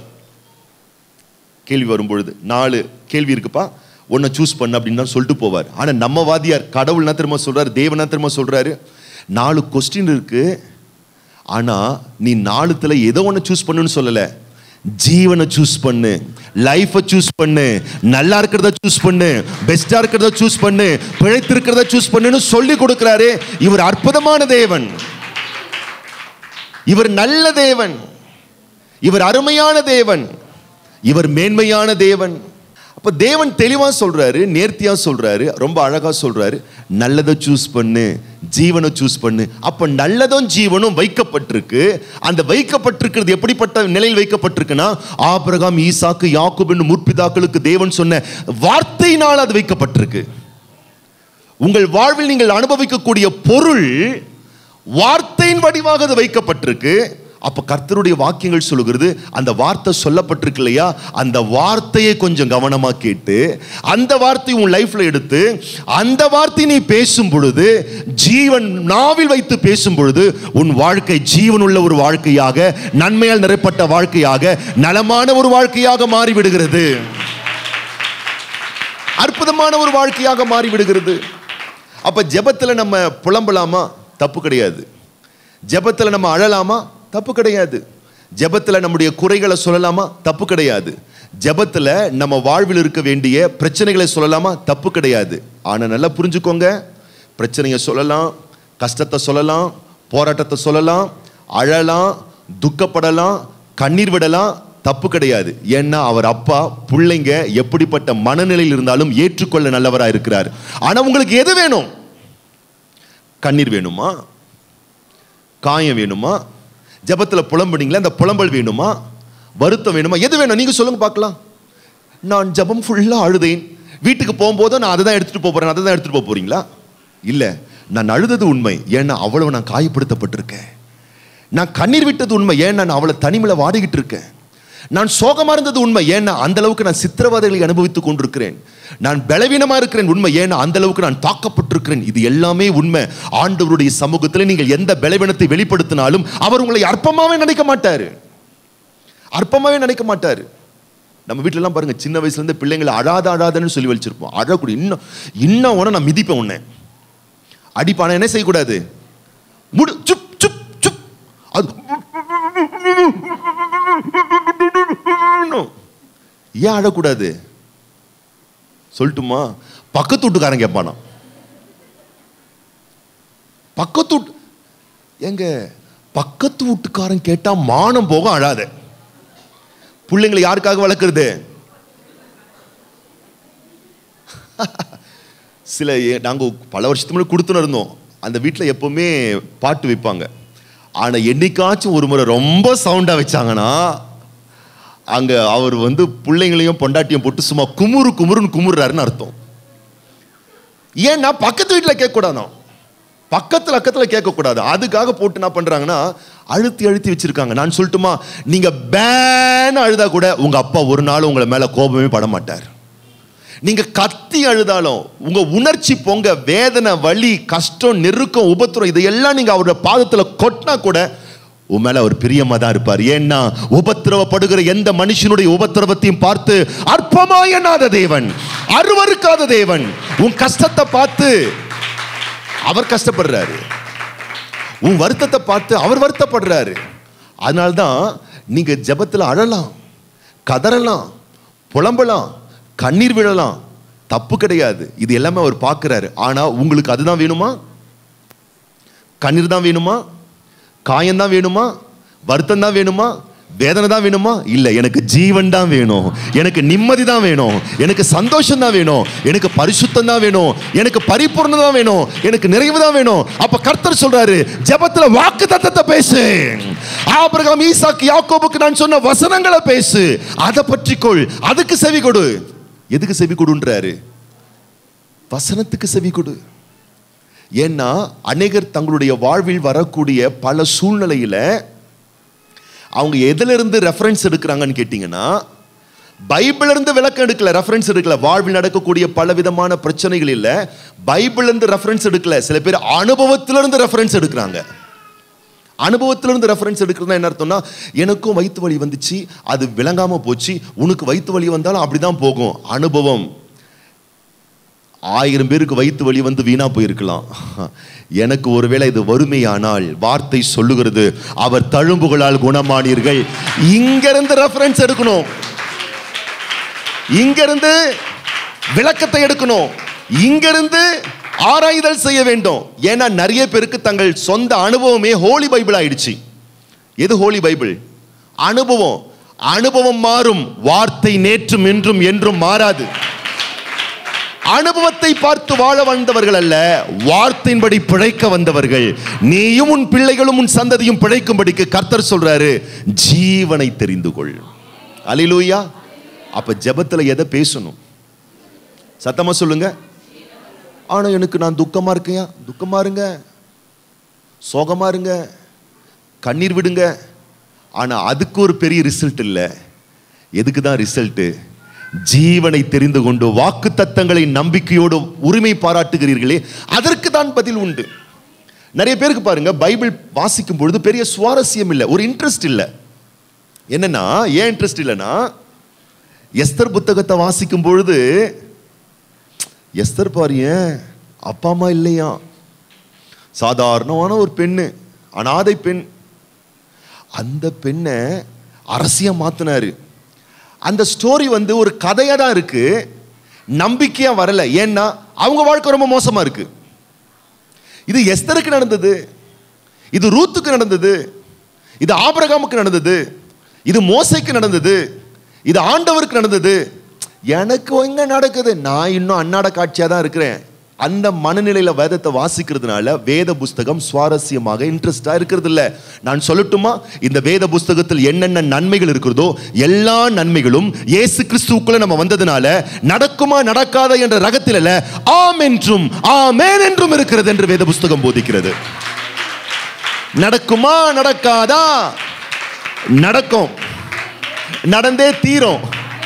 கேள்வி வரும் பொழுது நாலு கேள்வி இருக்குப்பா ஒன்றை சூஸ் பண்ணு அப்படின்னு தான் சொல்லிட்டு போவார் ஆனால் நம்ம வாதியார் கடவுள்னா திரும்ப சொல்றாரு தேவனா திரும்ப சொல்றாரு நாலு கொஸ்டின் இருக்கு ஆனால் நீ நாலுத்துல ஏதோ ஒன்று சூஸ் பண்ணுன்னு சொல்லலை ஜீவனை சூஸ் பண்ணு லைஃபை சூஸ் பண்ணு நல்லா இருக்கிறத சூஸ் பண்ணு பெஸ்டா இருக்கிறத சூஸ் பண்ணு பிழைத்திருக்கிறத சூஸ் பண்ணுன்னு சொல்லி கொடுக்கிறாரு இவர் அற்புதமான தேவன் இவர் நல்ல தேவன் இவர் அருமையான தேவன் இவர் மேன்மையான தேவன் அப்ப அப்ப தேவன் தெளிவா சொல்றாரு நேர்த்தியா சொல்றாரு ரொம்ப அழகா சொல்றாரு நல்லதை சூஸ் பண்ணு ஜீவனை சூஸ் பண்ணு அப்ப நல்லதும் ஜீவனும் வைக்கப்பட்டிருக்கு அந்த வைக்கப்பட்டிருக்கிறது எப்படிப்பட்ட நிலையில் வைக்கப்பட்டிருக்குன்னா ஆபிரகாம் ஈசாக்கு யாக்கூப் என்னும் முற்பிதாக்களுக்கு தேவன் சொன்ன வார்த்தையினால் அது வைக்கப்பட்டிருக்கு உங்கள் வாழ்வில் நீங்கள் அனுபவிக்கக்கூடிய பொருள் வார்த்தையின் வடிவாக அது வைக்கப்பட்டிருக்கு அப்ப கர்த்தருடைய வாக்கியங்கள் சொல்லுகிறது அந்த வார்த்தை சொல்லப்பட்டிருக்கு இல்லையா அந்த வார்த்தையை கொஞ்சம் கவனமா கேட்டு அந்த வார்த்தையை உன் லைஃப்ல எடுத்து அந்த வார்த்தையை நீ பேசும் பொழுது ஜீவன் நாவில் வைத்து பேசும் பொழுது உன் வாழ்க்கை ஜீவனுள்ள ஒரு வாழ்க்கையாக நன்மையால் நிறைப்பட்ட வாழ்க்கையாக நலமான ஒரு வாழ்க்கையாக மாறிவிடுகிறது அற்புதமான ஒரு வாழ்க்கையாக மாறிவிடுகிறது அப்ப ஜெபத்துல நம்ம புலம்பலாமா தப்பு கிடையாது ஜெபத்துல நம்ம அழலாமா தப்பு கிடையாது ஜெபத்துல நம்முடைய குறைகளை சொல்லலாமா தப்பு கிடையாது ஜெபத்துல நம்ம வாழ்வில் இருக்க வேண்டிய பிரச்சனைகளை சொல்லலாமா தப்பு கிடையாது ஆனா நல்லா புரிஞ்சுக்கோங்க பிரச்சனையை சொல்லலாம் கஷ்டத்தை சொல்லலாம் போராட்டத்தை சொல்லலாம் அழலாம் துக்கப்படலாம் கண்ணீர் விடலாம் தப்பு கிடையாது ஏன்னா அவர் அப்பா பிள்ளைங்க எப்படிப்பட்ட மனநிலையில் இருந்தாலும் ஏற்றுக்கொள்ள நல்லவராக இருக்கிறார் ஆனா உங்களுக்கு எது வேணும் கண்ணீர் வேணுமா காயம் வேணுமா ஜெபத்துல புலம்புனீங்களா அந்த புலம்பல் வேணுமா வருத்தம் வேணுமா எது வேணும் நீங்க சொல்லுங்க பார்க்கலாம் நான் ஜெபம் ஃபுல்லா அழுதேன் வீட்டுக்கு போகும்போது நான் அதை தான் எடுத்துட்டு போக போறேன் அதை தான் எடுத்துட்டு போக போறீங்களா இல்ல நான் அழுதது உண்மை ஏன்னா அவ்வளவு நான் காயப்படுத்தப்பட்டிருக்கேன் நான் கண்ணீர் விட்டது உண்மை ஏன்னா நான் அவளை தனிமையில வாடிக்கிட்டு இருக்கேன் நான் சோகமா இருந்தது உண்மை ஏன்னா அந்த அளவுக்கு நான் சித்திரவதைகளை அனுபவித்துக் கொண்டிருக்கிறேன் நான் பலவீனமா இருக்கிறேன் உண்மை ஏன்னா அந்த அளவுக்கு நான் தாக்கப்பட்டிருக்கிறேன் இது எல்லாமே உண்மை ஆண்டவருடைய சமூகத்தில் நீங்கள் எந்த பலவீனத்தை வெளிப்படுத்தினாலும் அவர் உங்களை அற்பமாவே நினைக்க மாட்டாரு அற்பமாவே நினைக்க மாட்டாரு நம்ம வீட்ல எல்லாம் பாருங்க சின்ன வயசுல இருந்து பிள்ளைங்களை அழாத அழாதன்னு சொல்லி வச்சிருப்போம் அழக்கூடிய இன்னும் இன்னும் உன நான் மிதிப்பேன் உன்னை அடிப்பான என்ன செய்யக்கூடாது முடு சுப் சுப் சுப் அது ஏன் அழக்கூடாது சொல்லட்டுமா பக்கத்து வீட்டுக்காரன் கேட்பானா பக்கத்து வீட்டு எங்க பக்கத்து வீட்டுக்காரன் கேட்டா மானம் போக அழாத பிள்ளைங்களை யாருக்காக வளர்க்குறது சில ஏ- நாங்க பல வருஷத்துக்கு முன்னாடி கொடுத்துன்னு இருந்தோம் அந்த வீட்டில் எப்பவுமே பாட்டு வைப்பாங்க ஆனா என்னைக்காச்சும் ஒரு முறை ரொம்ப சவுண்டா வச்சாங்கன்னா அங்க அவர் வந்து பிள்ளைங்களையும் பொண்டாட்டியும் போட்டு சும்மா குமுறு குமுறுன்னு குமுறுறாருன்னு அர்த்தம் ஏன்னா பக்கத்து வீட்டில் கேட்கக்கூடாதான் பக்கத்துல அக்கத்துல கேட்கக்கூடாது அதுக்காக போட்டு என்ன பண்றாங்கன்னா அழுத்தி அழுத்தி வச்சிருக்காங்க நான் சொல்லட்டுமா நீங்க பேன்னு அழுதா கூட உங்க அப்பா ஒரு நாள் உங்களை மேல கோபமே பட மாட்டார் நீங்க கத்தி அழுதாலும் உங்க உணர்ச்சி பொங்க வேதனை வலி கஷ்டம் நெருக்கம் உபத்திரம் இதையெல்லாம் நீங்க அவரோட பாதத்துல கொட்டினா கூட உன் மேல அவர் பிரியமா தான் இருப்பார் ஏன்னா உபத்திரவப்படுகிற எந்த மனுஷனுடைய உபத்திரவத்தையும் பார்த்து அற்பமா எண்ணாத தேவன் அருவருக்காத தேவன் உன் கஷ்டத்தை பார்த்து அவர் கஷ்டப்படுறாரு உன் வருத்தத்தை பார்த்து அவர் வருத்தப்படுறாரு அதனால்தான் நீங்க ஜெபத்துல அழலாம் கதறலாம் புலம்பலாம் கண்ணீர் விழலாம் தப்பு கிடையாது இது எல்லாமே அவர் பார்க்கிறாரு ஆனா உங்களுக்கு அதுதான் வேணுமா கண்ணீர் தான் வேணுமா காயம் தான் வேணுமா வருத்தம் தான் வேணுமா வேதனை தான் வேணுமா இல்ல எனக்கு ஜீவன் தான் வேணும் எனக்கு நிம்மதி தான் வேணும் எனக்கு சந்தோஷம் தான் வேணும் எனக்கு பரிசுத்தம் தான் வேணும் எனக்கு பரிபூர்ணம் தான் வேணும் எனக்கு நிறைவு தான் வேணும் அப்ப கர்த்தர் சொல்றாரு ஜெபத்துல வாக்கு தத்தத்தை பேசு ஆபிரகாம் ஈசாக்கு யாக்கோபுக்கு நான் சொன்ன வசனங்களை பேசு அதை பற்றிக்கொள் அதுக்கு செவி கொடு எதுக்கு செவி கொடுன்றாரு வசனத்துக்கு செவி கொடு ஏன்னா அநேகர் தங்களுடைய வாழ்வில் வரக்கூடிய பல சூழ்நிலையில அவங்க எதுல இருந்து ரெஃபரன்ஸ் எடுக்கிறாங்கன்னு கேட்டிங்கன்னா பைபிள்ல இருந்து விளக்கம் எடுக்கல ரெஃபரன்ஸ் எடுக்கல வாழ்வில் நடக்கக்கூடிய பல விதமான பிரச்சனைகள் இல்ல பைபிள்ல இருந்து ரெஃபரன்ஸ் எடுக்கல சில பேர் அனுபவத்துல இருந்து ரெஃபரன்ஸ் எடுக்கிறாங்க அனுபவத்துல இருந்து ரெஃபரன்ஸ் எடுக்கிறதுனா என்ன அர்த்தம்னா எனக்கும் வயிற்று வலி வந்துச்சு அது விளங்காம போச்சு உனக்கு வயிற்று வலி வந்தாலும் அப்படிதான் போகும் அனுபவம் ஆயிரம் பேருக்கு வயிற்று வலி வந்து வீணா போயிருக்கலாம் எனக்கு ஒருவேளை இது வறுமையானால் வார்த்தை சொல்லுகிறது அவர் தழும்புகளால் குணமானீர்கள் இங்கிருந்து ரெஃபரன்ஸ் எடுக்கணும் இங்கிருந்து விளக்கத்தை எடுக்கணும் இங்கிருந்து ஆராய்தல் செய்ய வேண்டும் ஏன்னா நிறைய பேருக்கு தங்கள் சொந்த அனுபவமே ஹோலி பைபிள் ஆயிடுச்சு எது ஹோலி பைபிள் அனுபவம் அனுபவம் மாறும் வார்த்தை நேற்றும் இன்றும் என்றும் மாறாது அனுபவத்தை பார்த்து வாழ வந்தவர்கள் அல்ல வார்த்தையின்படி பிழைக்க வந்தவர்கள் நீயும் உன் பிள்ளைகளும் உன் சந்ததியும் பிழைக்கும்படிக்கு கர்த்தர் சொல்றாரு ஜீவனை தெரிந்து கொள் அலிலூயா அப்ப ஜெபத்துல எதை பேசணும் சத்தமா சொல்லுங்க ஆனா எனக்கு நான் துக்கமா இருக்கேயா துக்கமா இருங்க சோகமா இருங்க கண்ணீர் விடுங்க ஆனா அதுக்கு ஒரு பெரிய ரிசல்ட் இல்லை எதுக்கு தான் ரிசல்ட்டு ஜீவனை தெரிந்து கொண்டு வாக்கு தத்தங்களை நம்பிக்கையோடு உரிமை பாராட்டுகிறீர்களே அதற்கு தான் பதில் உண்டு நிறைய பேருக்கு பாருங்க பைபிள் வாசிக்கும் பொழுது பெரிய சுவாரஸ்யம் இல்லை ஒரு இன்ட்ரெஸ்ட் இல்லை என்னன்னா ஏன் இன்ட்ரெஸ்ட் இல்லைன்னா எஸ்தர் புத்தகத்தை வாசிக்கும் பொழுது எஸ்தர் பாருங்க அப்பா அம்மா இல்லையா சாதாரணமான ஒரு பெண்ணு அனாதை பெண் அந்த பெண்ணை அரசியா மாத்தினாரு அந்த ஸ்டோரி வந்து ஒரு கதையா தான் இருக்கு நம்பிக்கையா வரல ஏன்னா அவங்க வாழ்க்கை ரொம்ப மோசமா இருக்கு இது எஸ்தருக்கு நடந்தது இது ரூத்துக்கு நடந்தது இது ஆபிரகாமுக்கு நடந்தது இது மோசைக்கு நடந்தது இது ஆண்டவருக்கு நடந்தது எனக்கு எங்க நடக்குது நான் இன்னும் அன்னாட காட்சியா தான் இருக்கிறேன் அந்த மனநிலையில வேதத்தை வாசிக்கிறதுனால வேத புஸ்தகம் சுவாரஸ்யமாக இன்ட்ரெஸ்டா இருக்கிறது இல்ல நான் சொல்லட்டுமா இந்த வேத புஸ்தகத்தில் என்னென்ன நன்மைகள் இருக்கிறதோ எல்லா நன்மைகளும் இயேசு கிறிஸ்துவுக்குள்ள நம்ம வந்ததுனால நடக்குமா நடக்காதா என்ற ரகத்தில் அல்ல ஆம் என்றும் ஆமேன் என்றும் இருக்கிறது என்று வேத புஸ்தகம் போதிக்கிறது நடக்குமா நடக்காதா நடக்கும் நடந்தே தீரும்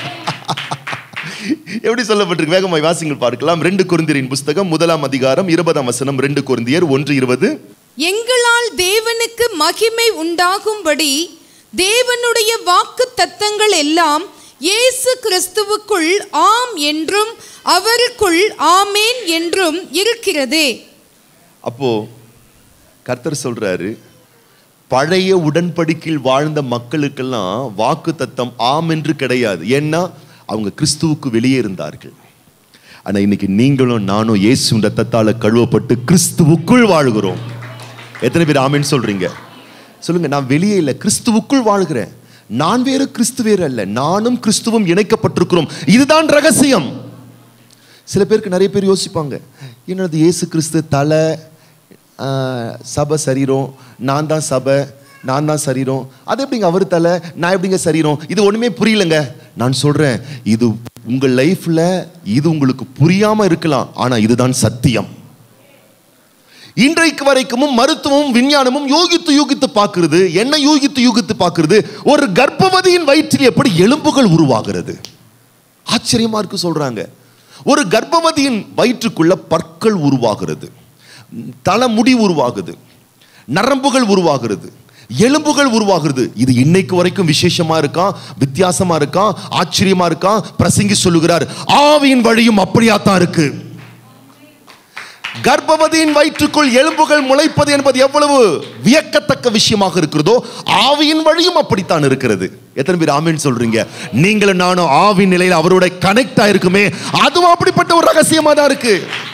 எப்படி சொல்லப்பட்டிருக்கு வேகமாய் வாசிங்கள் பார்க்கலாம் ரெண்டு குருந்தியரின் புஸ்தகம் முதலாம் அதிகாரம் இருபதாம் வசனம் ரெண்டு குருந்தியர் ஒன்று இருபது எங்களால் தேவனுக்கு மகிமை உண்டாகும்படி தேவனுடைய வாக்கு தத்தங்கள் எல்லாம் இயேசு கிறிஸ்துவுக்குள் ஆம் என்றும் அவருக்குள் ஆமேன் என்றும் இருக்கிறதே அப்போ கர்த்தர் சொல்றாரு பழைய உடன்படிக்கையில் வாழ்ந்த மக்களுக்கெல்லாம் வாக்கு தத்தம் ஆம் என்று கிடையாது ஏன்னா அவங்க கிறிஸ்துவுக்கு வெளியே இருந்தார்கள் ஆனா இன்னைக்கு நீங்களும் நானும் இயேசுவின் ரத்தத்தால கழுவப்பட்டு கிறிஸ்துவுக்குள் வாழ்கிறோம் எத்தனை பேர் ஆமென்னு சொல்றீங்க சொல்லுங்க நான் வெளியே இல்லை கிறிஸ்துவுக்குள் வாழ்கிறேன் நான் வேறு கிறிஸ்து வேறு அல்ல நானும் கிறிஸ்துவும் இணைக்கப்பட்டிருக்கிறோம் இதுதான் ரகசியம் சில பேருக்கு நிறைய பேர் யோசிப்பாங்க என்னது இயேசு கிறிஸ்து தலை ஆஹ், சபை சரீரம் நான் தான் சபை நான் தான் சரீரம் அது எப்படிங்க அவர் தலை நான் எப்படிங்க சரீரம் இது ஒண்ணுமே புரியலங்க நான் சொல்றேன் இது உங்க லைஃப்ல இது உங்களுக்கு புரியாம இருக்கலாம் ஆனா இதுதான் சத்தியம் இன்றைக்கு வரைக்கும் மருத்துவமும் விஞ்ஞானமும் யோகித்து யூகித்து பார்க்கிறது என்ன யூகித்து யூகித்து பார்க்கிறது ஒரு கர்ப்பவதியின் வயிற்றில் எப்படி எலும்புகள் உருவாகிறது ஆச்சரியமா இருக்கு சொல்றாங்க ஒரு கர்ப்பவதியின் வயிற்றுக்குள்ள பற்கள் உருவாகிறது தலைமுடி உருவாகுது நரம்புகள் உருவாகிறது எலும்புகள் உருவாகிறது இது இன்னைக்கு வரைக்கும் விசேஷமா இருக்கா வித்தியாசமா இருக்கா ஆச்சரியமா இருக்கா பிரசங்கி சொல்லுகிறார் ஆவியின் வழியும் அப்படியாத்தான் இருக்கு கர்ப்பவதியின் வயிற்றுக்குள் எலும்புகள் முளைப்பது என்பது எவ்வளவு வியக்கத்தக்க விஷயமாக இருக்கிறதோ ஆவியின் வழியும் அப்படித்தான் இருக்கிறது எத்தனை பேர் ஆமீன் சொல்றீங்க நீங்களும் நானும் ஆவின் நிலையில் அவரோட கனெக்ட் ஆயிருக்குமே அதுவும் அப்படிப்பட்ட ஒரு ரகசியமா தான் இருக்கு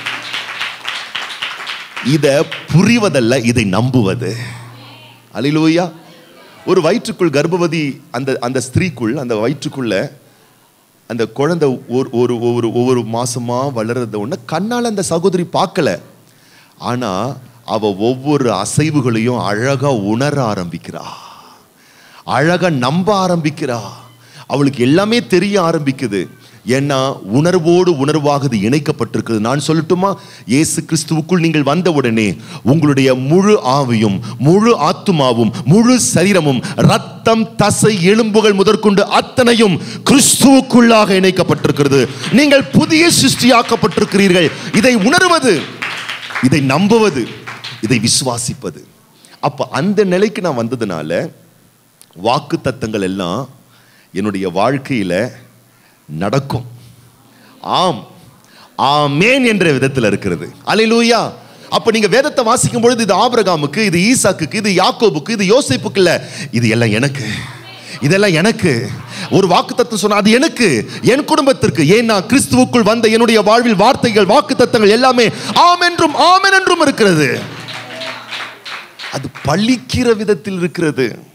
இத புரிவதல்ல இதை நம்புவது அலிலூயா ஒரு வயிற்றுக்குள் கர்ப்பவதி அந்த அந்த ஸ்திரீக்குள் அந்த வயிற்றுக்குள்ள அந்த குழந்தை ஒரு ஒரு ஒவ்வொரு ஒவ்வொரு மாசமா வளர்றத ஒன்று கண்ணால் அந்த சகோதரி பார்க்கல ஆனா அவ ஒவ்வொரு அசைவுகளையும் அழகா உணர ஆரம்பிக்கிறா அழகா நம்ப ஆரம்பிக்கிறா அவளுக்கு எல்லாமே தெரிய ஆரம்பிக்குது ஏன்னா உணர்வோடு உணர்வாக இது இணைக்கப்பட்டிருக்கிறது நான் சொல்லட்டுமா இயேசு கிறிஸ்துவுக்குள் நீங்கள் வந்த உடனே உங்களுடைய முழு ஆவியும் முழு ஆத்துமாவும் முழு சரீரமும் ரத்தம் தசை எலும்புகள் முதற்கொண்டு அத்தனையும் கிறிஸ்துவுக்குள்ளாக இணைக்கப்பட்டிருக்கிறது நீங்கள் புதிய சிருஷ்டியாக்கப்பட்டிருக்கிறீர்கள் இதை உணர்வது இதை நம்புவது இதை விசுவாசிப்பது அப்ப அந்த நிலைக்கு நான் வந்ததுனால வாக்கு தத்தங்கள் எல்லாம் என்னுடைய வாழ்க்கையில நடக்கும் ஆம் ஆமேன் என்ற விதத்தில் இருக்கிறது அல்லேலூயா அப்ப நீங்க வேதத்தை வாசிக்கும் பொழுது இது ஆபிரகாமுக்கு இது ஈசாக்குக்கு இது யாக்கோபுக்கு இது யோசேப்புக்கு இல்ல இது எல்லாம் எனக்கு இதெல்லாம் எனக்கு ஒரு வாக்கு சொன்ன அது எனக்கு என் குடும்பத்திற்கு ஏன்னா கிறிஸ்துவுக்குள் வந்த என்னுடைய வாழ்வில் வார்த்தைகள் வாக்கு எல்லாமே ஆம் என்றும் ஆமென் என்றும் இருக்கிறது அது பழிக்கிற விதத்தில் இருக்கிறது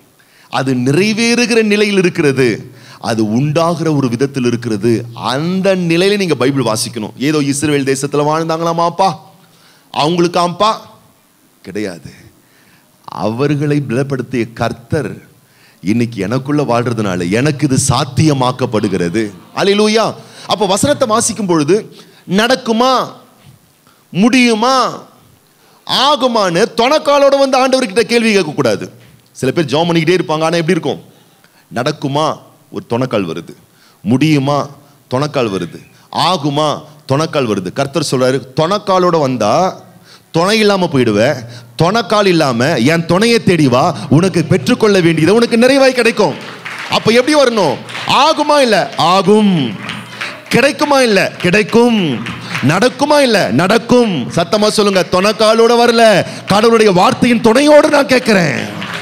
அது நிறைவேறுகிற நிலையில் இருக்கிறது அது உண்டாகிற ஒரு விதத்தில் இருக்கிறது அந்த நிலையில நீங்க பைபிள் வாசிக்கணும் ஏதோ இஸ்ரேல் தேசத்துல வாழ்ந்தாங்களாமாப்பா அவங்களுக்காம்பா கிடையாது அவர்களை பலப்படுத்திய கர்த்தர் இன்னைக்கு எனக்குள்ள வாழ்றதுனால எனக்கு இது சாத்தியமாக்கப்படுகிறது அல்லேலூயா அப்ப வசனத்தை வாசிக்கும் பொழுது நடக்குமா முடியுமா ஆகுமான்னு தொணக்காலோட வந்து ஆண்டவர்கிட்ட கேள்வி கேட்கக்கூடாது சில பேர் ஜாம் பண்ணிக்கிட்டே இருப்பாங்க ஆனால் எப்படி இருக்கும் நடக்குமா ஒரு தொணக்கால் வருது முடியுமா தொணக்கால் வருது ஆகுமா தொணக்கால் வருது கர்த்தர் சொல்றாரு தொணக்காலோட வந்தா துணை இல்லாம போயிடுவ தொணக்கால் இல்லாம என் துணையை தேடி வா உனக்கு பெற்றுக்கொள்ள வேண்டியது உனக்கு நிறைவாய் கிடைக்கும் அப்ப எப்படி வரணும் ஆகுமா இல்ல ஆகும் கிடைக்குமா இல்ல கிடைக்கும் நடக்குமா இல்ல நடக்கும் சத்தமா சொல்லுங்க தொணக்காலோட வரல கடவுளுடைய வார்த்தையின் துணையோடு நான் கேட்கிறேன்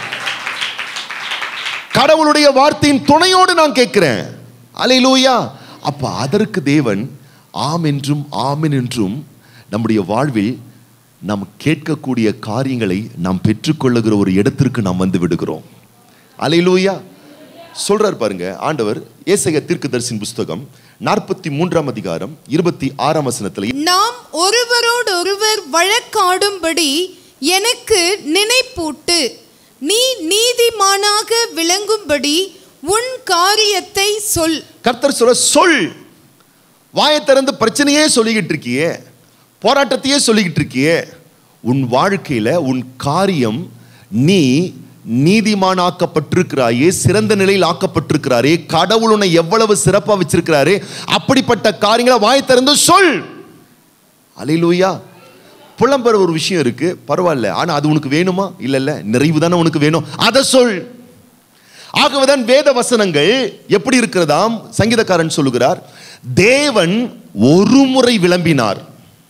கடவுளுடைய வார்த்தையின் துணையோடு நான் கேட்கிறேன் அலையிலூயா அப்ப அதற்கு தேவன் ஆம் என்றும் ஆமென் என்றும் நம்முடைய வாழ்வில் நாம் கேட்கக்கூடிய காரியங்களை நாம் பெற்றுக்கொள்ளுகிற ஒரு இடத்திற்கு நாம் வந்து விடுகிறோம் அலையிலூயா சொல்றார் பாருங்க ஆண்டவர் ஏசைய தீர்க்கதரிசின் புஸ்தகம் நாற்பத்தி மூன்றாம் அதிகாரம் இருபத்தி ஆறாம் வசனத்துல நாம் ஒருவரோடொருவர் வழக்காடும்படி எனக்கு நினைப்பூட்டு நீ நீதிமானாக விளங்கும்படி உன் காரியத்தை சொல் கர்த்தர் சொல்ல சொல் வாயை திறந்து பிரச்சனையே சொல்லிக்கிட்டு இருக்கியே போராட்டத்தையே சொல்லிக்கிட்டு இருக்கியே உன் வாழ்க்கையில உன் காரியம் நீ நீதிமானாக்கப்பட்டிருக்கிறாயே சிறந்த நிலையில் ஆக்கப்பட்டிருக்கிறாரே கடவுள் உன்னை எவ்வளவு சிறப்பா வச்சிருக்கிறாரே அப்படிப்பட்ட காரியங்களை வாயை திறந்து சொல் அலையிலூயா புலம்பெற ஒரு விஷயம் இருக்கு பரவாயில்ல ஆனா அது உனக்கு வேணுமா இல்ல இல்ல நிறைவு தானே உனக்கு வேணும் அதை சொல் ஆகவேதான் வேத வசனங்கள் எப்படி இருக்கிறதாம் சங்கீதக்காரன் சொல்லுகிறார் தேவன் ஒரு முறை விளம்பினார்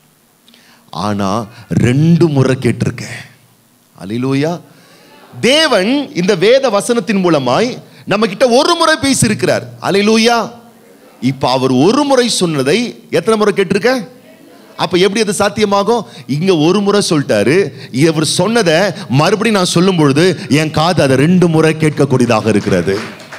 ஆனா ரெண்டு முறை கேட்டிருக்கேன் அலிலூயா தேவன் இந்த வேத வசனத்தின் மூலமாய் நம்ம கிட்ட ஒரு முறை பேசியிருக்கிறார் அலிலூயா இப்ப அவர் ஒரு முறை சொன்னதை எத்தனை முறை கேட்டிருக்க அப்ப எப்படி அது சாத்தியமாகும் இங்க ஒரு முறை சொல்லிட்டாரு இவர் சொன்னதை மறுபடியும் நான் சொல்லும் பொழுது என் காது அதை ரெண்டு முறை கேட்கக்கூடியதாக இருக்கிறது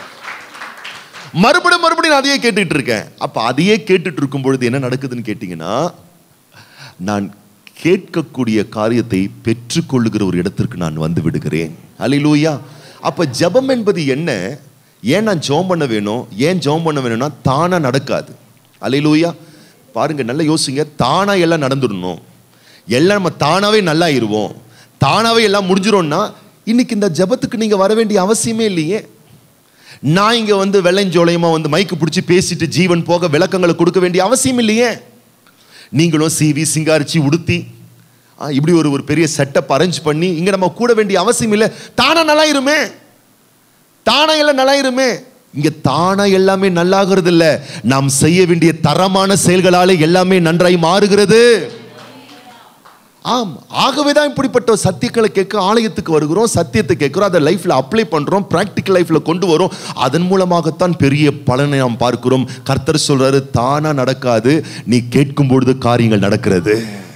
மறுபடியும் மறுபடியும் நான் அதையே கேட்டுட்டு இருக்கேன் அப்ப அதையே கேட்டுட்டு இருக்கும் பொழுது என்ன நடக்குதுன்னு கேட்டீங்கன்னா நான் கேட்கக்கூடிய காரியத்தை பெற்றுக்கொள்ளுகிற ஒரு இடத்திற்கு நான் வந்து விடுகிறேன் அல்லேலூயா அப்ப ஜெபம் என்பது என்ன ஏன் நான் ஜெபம் பண்ண வேணும் ஏன் ஜெபம் பண்ண வேணும்னா தானா நடக்காது அல்லேலூயா பாருங்க நல்லா யோசிங்க தானா எல்லாம் நடந்துடணும் எல்லாம் நம்ம தானாவே நல்லா இருவோம் தானாவே எல்லாம் முடிஞ்சிரும்னா இன்னைக்கு இந்த ஜெபத்துக்கு நீங்க வர வேண்டிய அவசியமே இல்லையே நான் இங்க வந்து வெள்ளைஞ்சோலையமா வந்து மைக்கு பிடிச்சி பேசிட்டு ஜீவன் போக விளக்கங்களை கொடுக்க வேண்டிய அவசியம் இல்லையே நீங்களும் சிவி சிங்காரிச்சு உடுத்தி ஆ, இப்படி ஒரு ஒரு பெரிய செட்டப் அரேஞ்ச் பண்ணி இங்க நம்ம கூட வேண்டிய அவசியம் இல்லை தானா நல்லா இருமே தானா எல்லாம் நல்லா இருமே இங்க தானா எல்லாமே நல்லாகிறது இல்ல நாம் செய்ய வேண்டிய தரமான செயல்களாலே எல்லாமே நன்றாய் மாறுகிறது ஆம் ஆகவே தான் இப்படிப்பட்ட சத்தியங்களை கேட்க ஆலயத்துக்கு வருகிறோம் சத்தியத்தை கேட்கிறோம் அதை லைஃப்ல அப்ளை பண்றோம் பிராக்டிக்கல் லைஃப்ல கொண்டு வரோம் அதன் மூலமாகத்தான் பெரிய பலனை நாம் பார்க்கிறோம் கர்த்தர் சொல்றாரு தானா நடக்காது நீ கேட்கும் பொழுது காரியங்கள் நடக்கிறது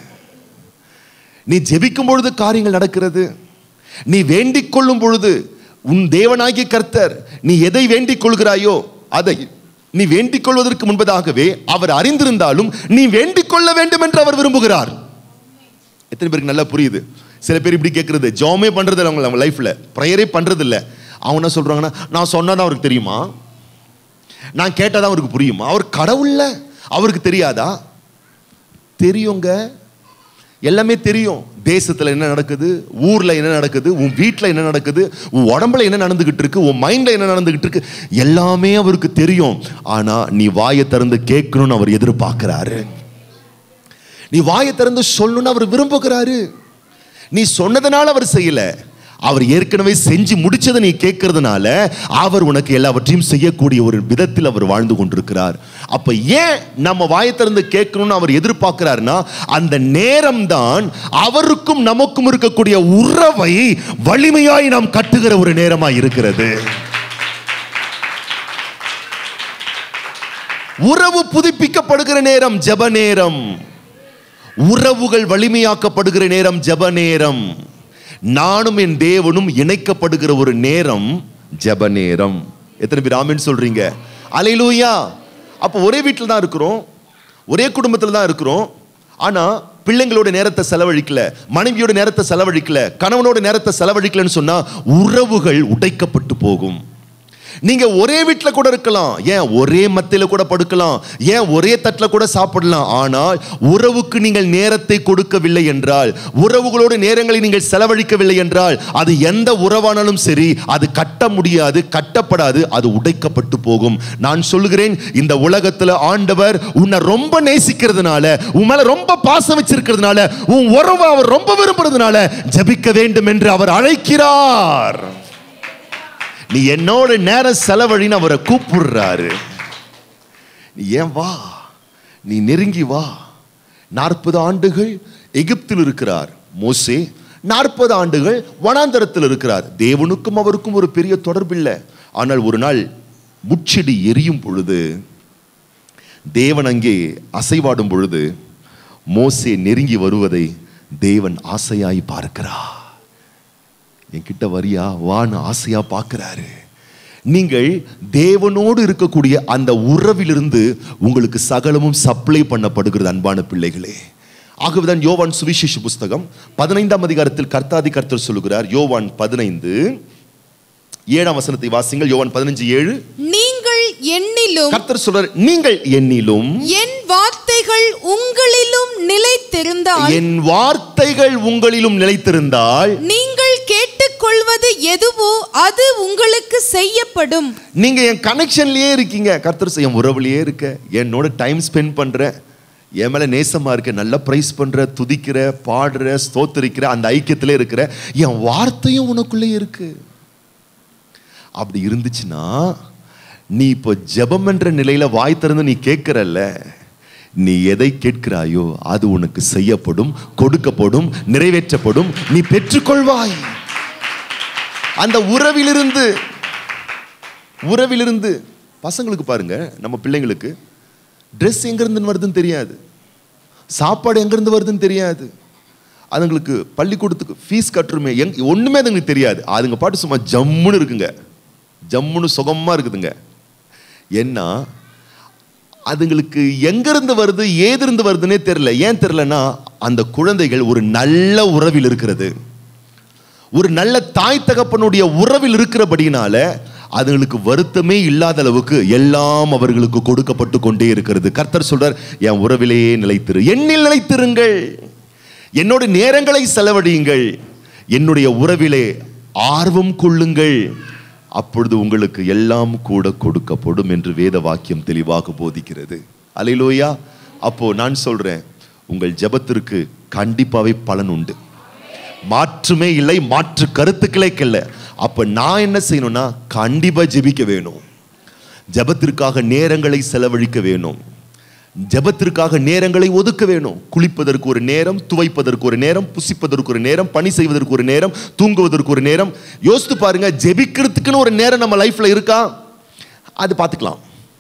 நீ ஜெபிக்கும் பொழுது காரியங்கள் நடக்கிறது நீ வேண்டிக் கொள்ளும் பொழுது உன் தேவனாகிய கர்த்தர் நீ எதை வேண்டிக் கொள்கிறாயோ அதை நீ வேண்டிக் கொள்வதற்கு முன்பதாகவே அவர் அறிந்திருந்தாலும் நீ வேண்டிக் கொள்ள வேண்டும் என்று அவர் விரும்புகிறார் எத்தனை பேருக்கு நல்லா புரியுது சில பேர் இப்படி கேட்கறது ஜாமே பண்றது இல்லை அவங்க லைஃப்ல ப்ரேயரே பண்றது இல்லை அவங்க என்ன சொல்றாங்கன்னா நான் சொன்னாதான் அவருக்கு தெரியுமா நான் கேட்டாதான் அவருக்கு புரியுமா அவர் கடவுள்ல அவருக்கு தெரியாதா தெரியுங்க எல்லாமே தெரியும் தேசத்துல என்ன நடக்குது ஊர்ல என்ன நடக்குது உன் வீட்ல என்ன நடக்குது உன் உடம்புல என்ன நடந்துகிட்டு இருக்கு உன் மைண்ட்ல என்ன நடந்துகிட்டு இருக்கு எல்லாமே அவருக்கு தெரியும் ஆனா நீ வாயை திறந்து கேட்கணும்னு அவர் எதிர்பார்க்கிறாரு நீ வாயை திறந்து சொல்லணும்னு அவர் விரும்புகிறாரு நீ சொன்னதுனால அவர் செய்யல அவர் ஏற்கனவே செஞ்சு முடிச்சதை நீ கேட்கறதுனால அவர் உனக்கு எல்லாவற்றையும் செய்யக்கூடிய ஒரு விதத்தில் அவர் வாழ்ந்து கொண்டிருக்கிறார் அப்ப ஏன் நம்ம வாயை திறந்து கேட்கணும்னு அவர் எதிர்பார்க்கிறாருன்னா அந்த நேரம் தான் அவருக்கும் நமக்கும் இருக்கக்கூடிய உறவை வலிமையாய் நாம் கட்டுகிற ஒரு நேரமா இருக்கிறது உறவு புதுப்பிக்கப்படுகிற நேரம் ஜெப நேரம் உறவுகள் வலிமையாக்கப்படுகிற நேரம் ஜெப நேரம் நானும் என் தேவனும் இணைக்கப்படுகிற ஒரு நேரம் ஜெப நேரம் எத்தனை பேர் ஆமென்னு சொல்றீங்க அலையிலூயா அப்போ ஒரே வீட்டில் தான் இருக்கிறோம் ஒரே குடும்பத்தில் தான் இருக்கிறோம் ஆனா பிள்ளைங்களோட நேரத்தை செலவழிக்கல மனைவியோட நேரத்தை செலவழிக்கல கணவனோட நேரத்தை செலவழிக்கலன்னு சொன்னா உறவுகள் உடைக்கப்பட்டு போகும் நீங்க ஒரே வீட்டில் கூட இருக்கலாம் ஏன் ஒரே மத்தியில கூட படுக்கலாம் ஏன் ஒரே தட்டில் கூட சாப்பிடலாம் ஆனால் உறவுக்கு நீங்கள் நேரத்தை கொடுக்கவில்லை என்றால் உறவுகளோடு நேரங்களை நீங்கள் செலவழிக்கவில்லை என்றால் அது எந்த உறவானாலும் சரி அது கட்ட முடியாது கட்டப்படாது அது உடைக்கப்பட்டு போகும் நான் சொல்லுகிறேன் இந்த உலகத்துல ஆண்டவர் உன்னை ரொம்ப நேசிக்கிறதுனால உன் மேல ரொம்ப பாசம் வச்சிருக்கிறதுனால உன் உறவை அவர் ரொம்ப விரும்புறதுனால ஜெபிக்க வேண்டும் என்று அவர் அழைக்கிறார் நீ என்னோட நேரம் செலவழின்னு அவரை கூப்பிடுறாரு நீ ஏன் வா நீ நெருங்கி வா நாற்பது ஆண்டுகள் எகிப்தில் இருக்கிறார் மோசே நாற்பது ஆண்டுகள் வனாந்தரத்தில் இருக்கிறார் தேவனுக்கும் அவருக்கும் ஒரு பெரிய தொடர்பில்லை ஆனால் ஒரு நாள் முச்செடி எரியும் பொழுது தேவன் அங்கே அசைவாடும் பொழுது மோசே நெருங்கி வருவதை தேவன் ஆசையாய் பார்க்கிறார் என்கிட்ட வரியா வான்னு ஆசையா பார்க்கிறாரு நீங்கள் தேவனோடு இருக்கக்கூடிய அந்த உறவிலிருந்து உங்களுக்கு சகலமும் சப்ளை பண்ணப்படுகிறது அன்பான பிள்ளைகளே ஆகவேதான் யோவான் சுவிசேஷ புஸ்தகம் பதினைந்தாம் அதிகாரத்தில் கர்த்தாதி கர்த்தர் சொல்லுகிறார் யோவான் பதினைந்து ஏழாம் வசனத்தை வாசிங்கள் யோவான் பதினஞ்சு ஏழு நீங்கள் என்னிலும் கர்த்தர் சொல்றார் நீங்கள் என்னிலும் என் வார்த்தைகள் உங்களிலும் நிலைத்திருந்தால் என் வார்த்தைகள் உங்களிலும் நிலைத்திருந்தால் நீங்கள் கேட்டுக்கொள்வது எதுவோ அது உங்களுக்கு செய்யப்படும் நீங்க என் கனெக்ஷன்லயே இருக்கீங்க கர்த்தர் என் உறவுலயே இருக்க என்னோட டைம் ஸ்பெண்ட் பண்ற என் மேல நேசமா இருக்க நல்லா பிரைஸ் பண்ற துதிக்கிற பாடுற ஸ்தோத்தரிக்கிற அந்த ஐக்கியத்துல இருக்கிற என் வார்த்தையும் உனக்குள்ளே இருக்கு அப்படி இருந்துச்சுன்னா நீ இப்போ ஜெபம் என்ற நிலையில வாய் திறந்து நீ கேட்கிறல்ல நீ எதை கேட்கிறாயோ அது உனக்கு செய்யப்படும் கொடுக்கப்படும் நிறைவேற்றப்படும் நீ பெற்றுக்கொள்வாய் அந்த உறவிலிருந்து உறவிலிருந்து பசங்களுக்கு பாருங்க நம்ம பிள்ளைங்களுக்கு ட்ரெஸ் எங்கேருந்து வருதுன்னு தெரியாது சாப்பாடு எங்கேருந்து வருதுன்னு தெரியாது அதுங்களுக்கு பள்ளிக்கூடத்துக்கு ஃபீஸ் கட்டுறமே எங் ஒன்றுமே அதுங்களுக்கு தெரியாது அதுங்க பாட்டு சும்மா ஜம்முன்னு இருக்குங்க ஜம்முன்னு சுகமாக இருக்குதுங்க ஏன்னா அதுங்களுக்கு எங்கிருந்து வருது ஏதிருந்து வருதுன்னே தெரியல ஏன் தெரியலன்னா அந்த குழந்தைகள் ஒரு நல்ல உறவில் இருக்கிறது ஒரு நல்ல தாய் தகப்பனுடைய உறவில் இருக்கிறபடினால அதுங்களுக்கு வருத்தமே இல்லாத அளவுக்கு எல்லாம் அவர்களுக்கு கொடுக்கப்பட்டு கொண்டே இருக்கிறது கர்த்தர் சொல்றார் என் உறவிலேயே நிலைத்திரு என்னில் நிலைத்திருங்கள் என்னோட நேரங்களை செலவழியுங்கள் என்னுடைய உறவிலே ஆர்வம் கொள்ளுங்கள் அப்பொழுது உங்களுக்கு எல்லாம் கூட கொடுக்கப்படும் என்று வேத வாக்கியம் தெளிவாக போதிக்கிறது அலையிலோயா அப்போ நான் சொல்றேன் உங்கள் ஜெபத்திற்கு கண்டிப்பாவே பலன் உண்டு மாற்றுமே இல்லை மாற்று கருத்துக்களே இல்லை அப்ப நான் என்ன செய்யணும்னா கண்டிப்பா ஜெபிக்க வேணும் ஜெபத்திற்காக நேரங்களை செலவழிக்க வேணும் ஜெபத்திற்காக நேரங்களை ஒதுக்க வேணும் குளிப்பதற்கு ஒரு நேரம் துவைப்பதற்கு ஒரு நேரம் புசிப்பதற்கு ஒரு நேரம் பணி செய்வதற்கு ஒரு நேரம் தூங்குவதற்கு ஒரு நேரம் யோசித்து பாருங்க ஜெபிக்கிறதுக்குன்னு ஒரு நேரம் நம்ம லைஃப்ல இருக்கா அது பார்த்துக்கலாம்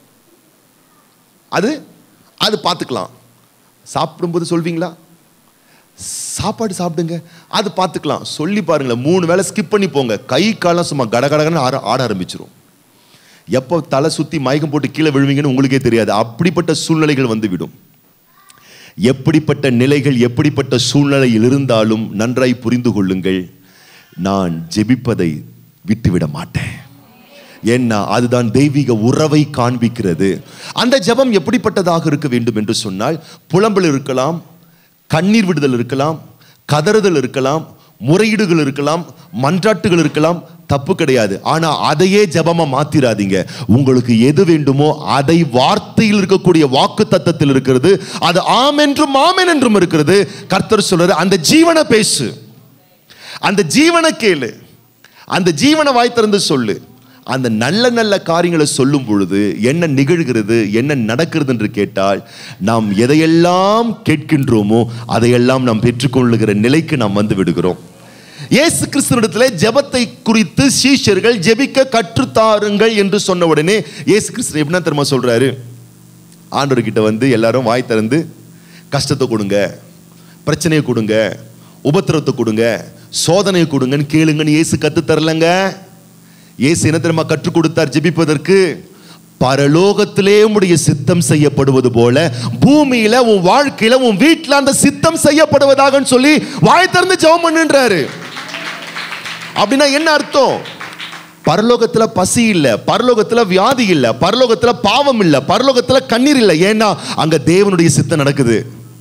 அது அது பார்த்துக்கலாம் சாப்பிடும்போது சொல்வீங்களா சாப்பாடு சாப்பிடுங்க அது பார்த்துக்கலாம் சொல்லி பாருங்களேன் மூணு வேளை ஸ்கிப் பண்ணி போங்க கை காலம் சும்மா கடகடகன்னு ஆட ஆட ஆரம்பிச்சிரும் எப்போ தலை சுற்றி மயக்கம் போட்டு கீழே விழுவீங்கன்னு உங்களுக்கே தெரியாது அப்படிப்பட்ட சூழ்நிலைகள் வந்து விடும் எப்படிப்பட்ட நிலைகள் எப்படிப்பட்ட சூழ்நிலையில் இருந்தாலும் நன்றாய் புரிந்து கொள்ளுங்கள் நான் ஜெபிப்பதை விட்டுவிட மாட்டேன் ஏன்னா அதுதான் தெய்வீக உறவை காண்பிக்கிறது அந்த ஜெபம் எப்படிப்பட்டதாக இருக்க வேண்டும் என்று சொன்னால் புலம்பல் இருக்கலாம் கண்ணீர் விடுதல் இருக்கலாம் கதறுதல் இருக்கலாம் முறையீடுகள் இருக்கலாம் மன்றாட்டுகள் இருக்கலாம் தப்பு கிடையாது ஆனா அதையே ஜெபமா மாத்திராதீங்க உங்களுக்கு எது வேண்டுமோ அதை வார்த்தையில் இருக்கக்கூடிய வாக்கு தத்தத்தில் இருக்கிறது அது ஆம் என்றும் ஆமென் என்றும் இருக்கிறது கர்த்தர் சொல்றாரு அந்த ஜீவனை பேசு அந்த ஜீவனை கேளு அந்த ஜீவனை வாய் திறந்து சொல்லு அந்த நல்ல நல்ல காரியங்களை சொல்லும் பொழுது என்ன நிகழ்கிறது என்ன நடக்கிறது என்று கேட்டால் நாம் எதையெல்லாம் கேட்கின்றோமோ அதையெல்லாம் நாம் பெற்றுக்கொள்ளுகிற நிலைக்கு நாம் வந்து விடுகிறோம் இயேசு கிறிஸ்துவிடத்தில் ஜெபத்தை குறித்து சீஷர்கள் ஜெபிக்க கற்றுத்தாருங்கள் என்று சொன்ன உடனே இயேசு கிறிஸ்து எப்படின்னா தெரியுமா சொல்றாரு ஆண்டவர்கிட்ட வந்து எல்லாரும் வாய் திறந்து கஷ்டத்தை கொடுங்க பிரச்சனையை கொடுங்க உபத்திரத்தை கொடுங்க சோதனையை கொடுங்கன்னு கேளுங்கன்னு இயேசு கத்து தரலங்க இயேசு என்ன தெரியுமா கற்றுக் கொடுத்தார் ஜெபிப்பதற்கு பரலோகத்திலே உம்முடைய சித்தம் செய்யப்படுவது போல பூமியில உன் வாழ்க்கையில உன் வீட்டில் அந்த சித்தம் செய்யப்படுவதாகன்னு சொல்லி வாய் திறந்து ஜெபம் பண்ணுன்றாரு அப்படின்னா என்ன அர்த்தம் பரலோகத்துல பசி இல்ல பரலோகத்துல வியாதி இல்ல பரலோகத்துல பாவம் இல்ல பரலோகத்துல கண்ணீர் இல்ல ஏன்னா அங்க தேவனுடைய சித்தம் நடக்குது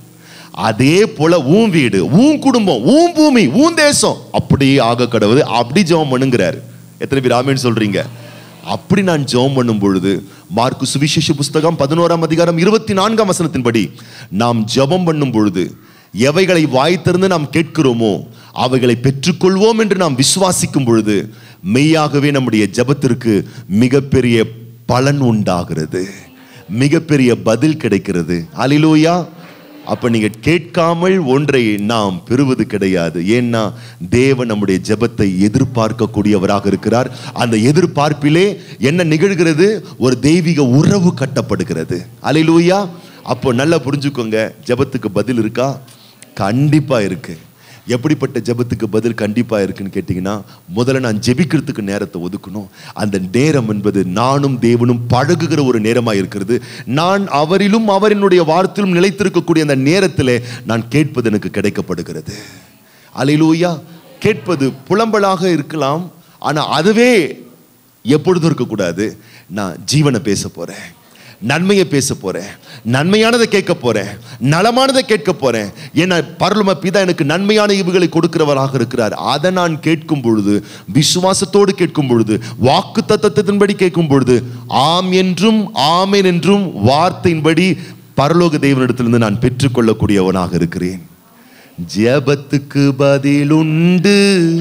அதே போல உன் வீடு உன் குடும்பம் உன் பூமி உன் தேசம் அப்படியே ஆக கடவுது அப்படி ஜெபம் பண்ணுங்கிறாரு எத்தனை பேர் ஆமேன்னு சொல்றீங்க அப்படி நான் ஜெபம் பண்ணும் பொழுது மார்க்கு சுவிசேஷ புஸ்தகம் பதினோராம் அதிகாரம் இருபத்தி நான்காம் வசனத்தின்படி நாம் ஜெபம் பண்ணும் பொழுது எவைகளை வாய் திறந்து நாம் கேட்கிறோமோ அவைகளை பெற்றுக்கொள்வோம் என்று நாம் விசுவாசிக்கும் பொழுது மெய்யாகவே நம்முடைய ஜெபத்திற்கு மிகப்பெரிய பலன் உண்டாகிறது மிகப்பெரிய பதில் கிடைக்கிறது அலிலூயா அப்ப நீங்க கேட்காமல் ஒன்றை நாம் பெறுவது கிடையாது ஏன்னா தேவன் நம்முடைய ஜெபத்தை எதிர்பார்க்கக்கூடியவராக இருக்கிறார் அந்த எதிர்பார்ப்பிலே என்ன நிகழ்கிறது ஒரு தெய்வீக உறவு கட்டப்படுகிறது அலையிலூயா அப்போ நல்லா புரிஞ்சுக்கோங்க ஜெபத்துக்கு பதில் இருக்கா கண்டிப்பா இருக்கு எப்படிப்பட்ட ஜெபத்துக்கு பதில் கண்டிப்பா இருக்குன்னு கேட்டிங்கன்னா முதல்ல நான் ஜெபிக்கிறதுக்கு நேரத்தை ஒதுக்கணும் அந்த நேரம் என்பது நானும் தேவனும் பழகுகிற ஒரு நேரமாக இருக்கிறது நான் அவரிலும் அவரினுடைய வார்த்தையிலும் நிலைத்திருக்கக்கூடிய அந்த நேரத்தில் நான் கேட்பது எனக்கு கிடைக்கப்படுகிறது அலையிலூயா கேட்பது புலம்பலாக இருக்கலாம் ஆனால் அதுவே எப்பொழுதும் இருக்கக்கூடாது நான் ஜீவனை பேச போறேன் நன்மையை பேச போறேன் நன்மையானதை கேட்க போறேன் நலமானதை கேட்க போறேன் ஏன்னா பரலும பிதா எனக்கு நன்மையான ஈவுகளை கொடுக்கிறவராக இருக்கிறார் அதை நான் கேட்கும் பொழுது விசுவாசத்தோடு கேட்கும் பொழுது வாக்கு தத்தத்தின்படி கேட்கும் பொழுது ஆம் என்றும் ஆமேன் என்றும் வார்த்தையின்படி பரலோக தேவனிடத்திலிருந்து நான் பெற்றுக்கொள்ளக்கூடியவனாக இருக்கிறேன் ஜெபத்துக்கு பதில் உண்டு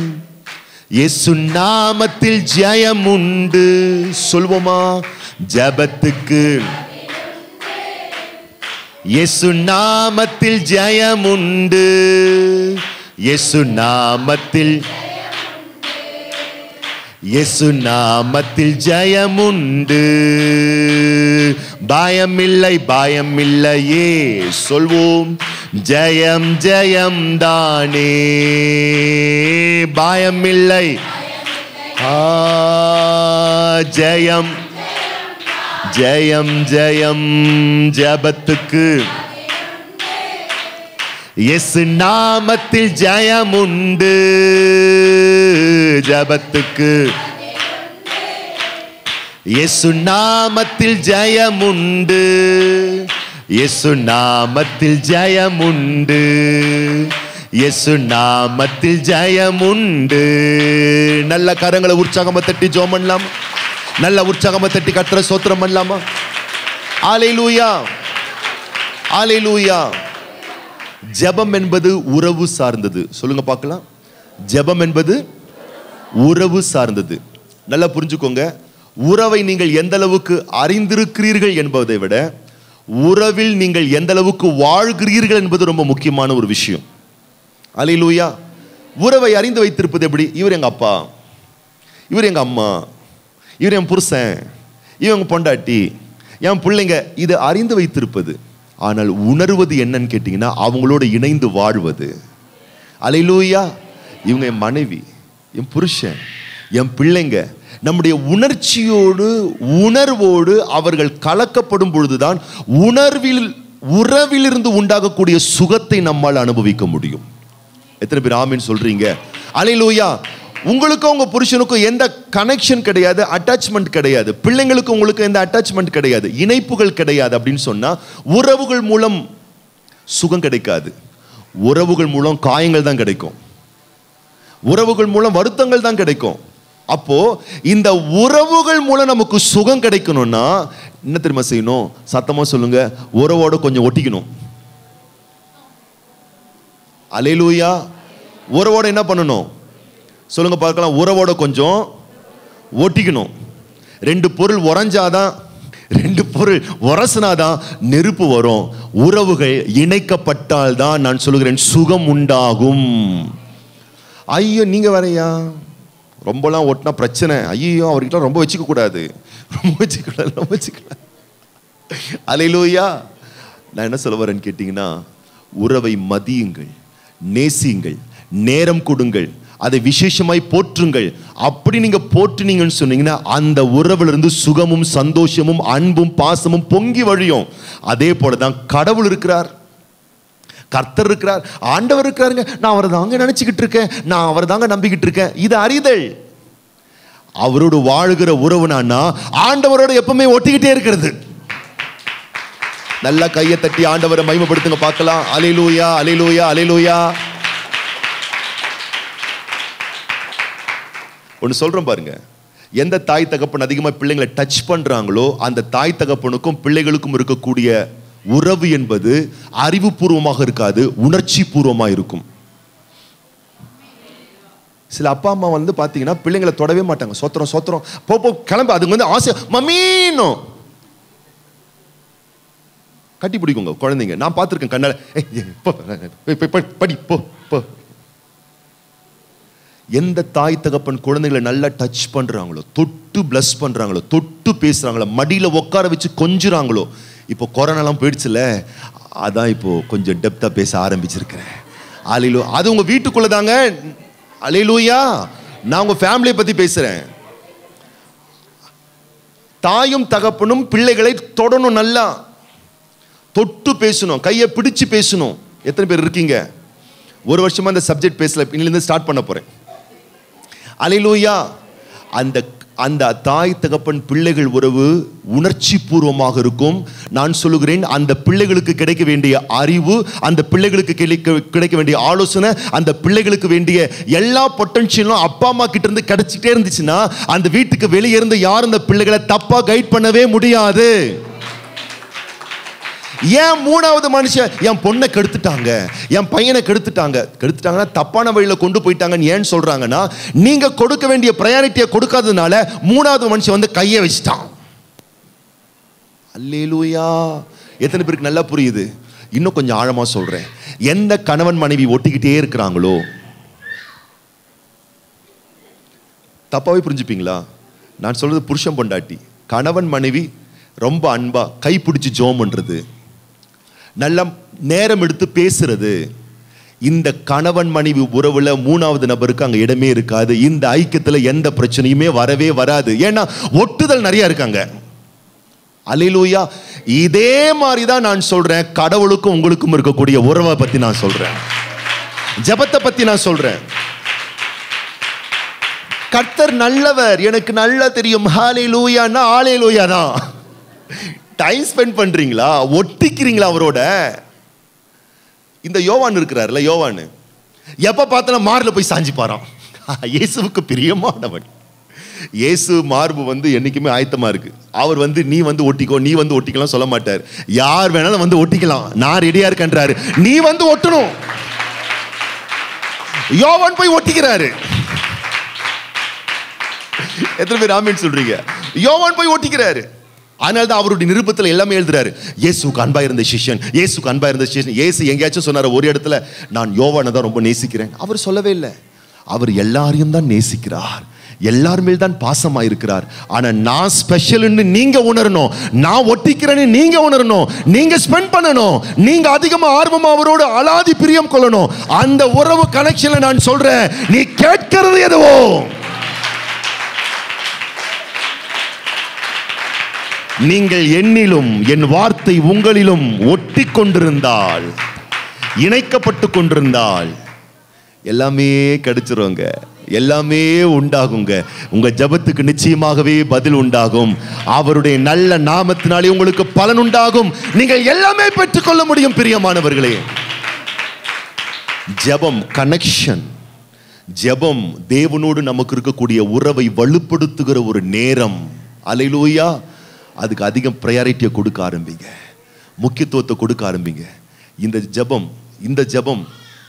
இயேசு நாமத்தில் ஜெயம் உண்டு சொல்வோமா ஜெபத்துக்கு இயேசு நாமத்தில் ஜெயம் உண்டு இயேசு நாமத்தில் இயேசு நாமத்தில் ஜெயம் உண்டு பயமில்லை பயமில்லையே சொல்வோம் ஜெயம் ஜெயம் தானே பயமில்லை ஆ ஜெயம் ஜெயம் ஜெயம் ஜபத்துக்கு இயேசு நாமத்தில் ஜெயம் உண்டு ஜபத்துக்கு இயேசு நாமத்தில் ஜெயம் உண்டு இயேசு நாமத்தில் ஜெயம் உண்டு இயேசு நாமத்தில் ஜெயம் உண்டு நல்ல கரங்களை உற்சாகமா தட்டி ஜோம் பண்ணலாம் நல்ல உற்சாகமா தட்டி கட்டுற சோத்திரம் பண்ணலாமா ஆலையிலூயா ஆலையிலூயா ஜெபம் என்பது உறவு சார்ந்தது சொல்லுங்க பார்க்கலாம் ஜெபம் என்பது உறவு சார்ந்தது நல்லா புரிஞ்சுக்கோங்க உறவை நீங்கள் எந்த அளவுக்கு அறிந்திருக்கிறீர்கள் என்பதை விட உறவில் நீங்கள் எந்த அளவுக்கு வாழ்கிறீர்கள் என்பது ரொம்ப முக்கியமான ஒரு விஷயம் அலையிலூயா உறவை அறிந்து வைத்திருப்பது எப்படி இவர் எங்க அப்பா இவர் எங்க அம்மா இவர் என் புருஷன் இவங்க பொண்டாட்டி என் பிள்ளைங்க இது அறிந்து வைத்திருப்பது ஆனால் உணர்வது என்னன்னு கேட்டிங்கன்னா அவங்களோட இணைந்து வாழ்வது அலையிலூயா இவங்க என் மனைவி என் புருஷன் என் பிள்ளைங்க நம்முடைய உணர்ச்சியோடு உணர்வோடு அவர்கள் கலக்கப்படும் பொழுதுதான் உணர்வில் உறவிலிருந்து உண்டாகக்கூடிய சுகத்தை நம்மால் அனுபவிக்க முடியும் எத்தனை பேர் ஆமின்னு சொல்றீங்க அலையிலூயா உங்களுக்கும் உங்க புருஷனுக்கும் எந்த கனெக்ஷன் கிடையாது அட்டாச்மெண்ட் கிடையாது பிள்ளைங்களுக்கும் உங்களுக்கு எந்த அட்டாச்மெண்ட் கிடையாது இணைப்புகள் கிடையாது அப்படின்னு சொன்னா உறவுகள் மூலம் சுகம் கிடைக்காது உறவுகள் மூலம் காயங்கள் தான் கிடைக்கும் உறவுகள் மூலம் வருத்தங்கள் தான் கிடைக்கும் அப்போ இந்த உறவுகள் மூலம் நமக்கு சுகம் கிடைக்கணும்னா என்ன தெரியுமா செய்யணும் சத்தமா சொல்லுங்க உறவோட கொஞ்சம் ஒட்டிக்கணும் அலையிலூயா உறவோட என்ன பண்ணணும் சொல்லுங்க பார்க்கலாம் உறவோட கொஞ்சம் ஒட்டிக்கணும் ரெண்டு பொருள் உறைஞ்சாதான் ரெண்டு பொருள் உரசினாதான் நெருப்பு வரும் உறவுகள் இணைக்கப்பட்டால் தான் நான் சொல்லுகிறேன் சுகம் உண்டாகும் ஐயோ நீங்க வரையா ரொம்பலாம் ஒட்டினா பிரச்சனை ஐயோ அவர்கிட்ட ரொம்ப வச்சுக்க கூடாது ரொம்ப வச்சுக்க கூடாது ரொம்ப வச்சுக்க கூடாது அலையிலூயா நான் என்ன சொல்ல வரேன்னு கேட்டிங்கன்னா உறவை மதியுங்கள் நேசியுங்கள் நேரம் கொடுங்கள் அதை விசேஷமாய் போற்றுங்கள் அப்படி நீங்க போற்றுனீங்கன்னு சொன்னீங்கன்னா அந்த உறவுல இருந்து சுகமும் சந்தோஷமும் அன்பும் பாசமும் பொங்கி வழியும் அதே போல தான் கடவுள் இருக்கிறார் கர்த்தர் இருக்கிறார் ஆண்டவர் இருக்கிறாருங்க நான் அவரை தாங்க நினைச்சுக்கிட்டு இருக்கேன் நான் அவரை தாங்க நம்பிக்கிட்டு இருக்கேன் இது அறிதல் அவரோடு வாழுகிற உறவுனான்னா ஆண்டவரோட எப்பவுமே ஒட்டிக்கிட்டே இருக்கிறது நல்லா கையை தட்டி ஆண்டவரை மகிமைப்படுத்துங்க பார்க்கலாம் அலையிலூயா அலையிலூயா அலையிலூயா ஒன்று சொல்றேன் பாருங்க எந்த தாய் தகப்பன் அதிகமாக பிள்ளைங்களை டச் பண்றாங்களோ அந்த தாய் தகப்பனுக்கும் பிள்ளைகளுக்கும் இருக்கக்கூடிய உறவு என்பது அறிவுபூர்வமாக இருக்காது உணர்ச்சி பூர்வமாக இருக்கும் சில அப்பா அம்மா வந்து பார்த்தீங்கன்னா பிள்ளைங்களை தொடவே மாட்டாங்க சோத்திரம் சோத்திரம் போ போ கிளம்பு அதுங்க வந்து ஆசை மம்மீனும் கட்டி பிடிக்குங்க குழந்தைங்க நான் பார்த்துருக்கேன் கண்ணால "ஏய், ஏய், போ, போய், போய், போய், படி போ போ எந்த தாய் தகப்பன் குழந்தைகளை நல்லா டச் பண்றாங்களோ தொட்டு பிளஸ் பண்றாங்களோ தொட்டு பேசுறாங்களோ மடியில உட்கார வச்சு கொஞ்சுறாங்களோ இப்போ கொரோனாலாம் போயிடுச்சுல அதான் இப்போ கொஞ்சம் டெப்தா பேச ஆரம்பிச்சிருக்கிறேன் அலையிலோ அது உங்க வீட்டுக்குள்ள தாங்க அலையிலூயா நான் உங்க ஃபேமிலியை பத்தி பேசுறேன் தாயும் தகப்பனும் பிள்ளைகளை தொடணும் நல்லா தொட்டு பேசணும் கையை பிடிச்சு பேசணும் எத்தனை பேர் இருக்கீங்க ஒரு வருஷமா இந்த சப்ஜெக்ட் பேசல இன்னிலிருந்து ஸ்டார்ட் பண்ண போறேன் அலையிலூயா அந்த அந்த தாய் தகப்பன் பிள்ளைகள் உறவு உணர்ச்சி பூர்வமாக இருக்கும் நான் சொல்லுகிறேன் அந்த பிள்ளைகளுக்கு கிடைக்க வேண்டிய அறிவு அந்த பிள்ளைகளுக்கு கிடைக்க கிடைக்க வேண்டிய ஆலோசனை அந்த பிள்ளைகளுக்கு வேண்டிய எல்லா பொட்டன்ஷியலும் அப்பா அம்மா கிட்ட இருந்து கிடைச்சிட்டே இருந்துச்சுன்னா அந்த வீட்டுக்கு வெளியே இருந்து யாரும் அந்த பிள்ளைகளை தப்பா கைட் பண்ணவே முடியாது ஏன் மூணாவது மனுஷன் என் பொண்ணை கெடுத்துட்டாங்க என் பையனை கெடுத்துட்டாங்க கெடுத்துட்டாங்கன்னா தப்பான வழியில கொண்டு போயிட்டாங்கன்னு ஏன் சொல்றாங்கன்னா நீங்க கொடுக்க வேண்டிய ப்ரையாரிட்டியை கொடுக்காததுனால மூணாவது மனுஷன் வந்து கையை வச்சுட்டான் அல்லேலூயா எத்தனை பேருக்கு நல்லா புரியுது இன்னும் கொஞ்சம் ஆழமா சொல்றேன் எந்த கணவன் மனைவி ஒட்டிக்கிட்டே இருக்கிறாங்களோ தப்பாவே புரிஞ்சுப்பீங்களா நான் சொல்றது புருஷன் பொண்டாட்டி கணவன் மனைவி ரொம்ப அன்பா கை பிடிச்சி ஜோம் பண்றது நல்லா நேரம் எடுத்து பேசுறது இந்த கணவன் மனைவி உறவுல மூணாவது நபருக்கு அங்க இடமே இருக்காது இந்த ஐக்கியத்துல எந்த பிரச்சனையுமே வரவே வராது ஏன்னா ஒட்டுதல் நிறைய இருக்காங்க அலையிலூயா இதே மாதிரி தான் நான் சொல்றேன் கடவுளுக்கும் உங்களுக்கும் இருக்கக்கூடிய உறவை பத்தி நான் சொல்றேன் ஜெபத்தை பத்தி நான் சொல்றேன் கர்த்தர் நல்லவர் எனக்கு நல்லா தெரியும் ஹாலே லூயான்னா ஆலே லூயா தான் டைம் ஸ்பெண்ட் பண்றீங்களா ஒட்டிக்கிறீங்களா அவரோட இந்த யோவான் இருக்கிறார்ல யோவான் எப்ப பார்த்தாலும் மார்ல போய் சாஞ்சி பாரான் இயேசுவுக்கு பிரியமானவன் இயேசு மார்பு வந்து என்னைக்குமே ஆயத்தமா இருக்கு அவர் வந்து நீ வந்து ஒட்டிக்கோ நீ வந்து ஒட்டிக்கலாம் சொல்ல மாட்டார் யார் வேணாலும் வந்து ஒட்டிக்கலாம் நான் ரெடியா இருக்கேன்றாரு நீ வந்து ஒட்டணும் யோவான் போய் ஒட்டிக்கிறாரு எத்தனை பேர் ஆமீன் சொல்றீங்க யோவான் போய் ஒட்டிக்கிறாரு அதனால தான் அவருடைய நிருபத்தில் எல்லாமே எழுதுறாரு இயேசுக்கு அன்பா இருந்த சிஷ்யன் இயேசுக்கு அன்பா இருந்த சிஷ்யன் இயேசு எங்கேயாச்சும் சொன்னார் ஒரு இடத்துல நான் யோவானை தான் ரொம்ப நேசிக்கிறேன் அவர் சொல்லவே இல்லை அவர் எல்லாரையும் தான் நேசிக்கிறார் எல்லார் மேல் தான் பாசமா இருக்கிறார் ஆனா நான் ஸ்பெஷல்னு நீங்க உணரணும் நான் ஒட்டிக்கிறேன்னு நீங்க உணரணும் நீங்க ஸ்பெண்ட் பண்ணணும் நீங்க அதிகமா ஆர்வமா அவரோடு அலாதி பிரியம் கொள்ளணும் அந்த உறவு கனெக்ஷன்ல நான் சொல்றேன் நீ கேட்கிறது எதுவோ நீங்கள் என்னிலும் என் வார்த்தை உங்களிலும் ஒட்டி கொண்டிருந்தால் இணைக்கப்பட்டு கொண்டிருந்தால் எல்லாமே கிடைச்சிருங்க எல்லாமே உண்டாகுங்க உங்க ஜபத்துக்கு நிச்சயமாகவே பதில் உண்டாகும் அவருடைய நல்ல நாமத்தினாலே உங்களுக்கு பலன் உண்டாகும் நீங்கள் எல்லாமே பெற்றுக்கொள்ள முடியும் பிரியமானவர்களே ஜெபம் கனெக்ஷன் ஜெபம் தேவனோடு நமக்கு இருக்கக்கூடிய உறவை வலுப்படுத்துகிற ஒரு நேரம் அலையிலூயா அதுக்கு அதிகம் ப்ரையாரிட்டியை கொடுக்க ஆரம்பிங்க முக்கியத்துவத்தை கொடுக்க ஆரம்பிங்க இந்த ஜெபம் இந்த ஜெபம்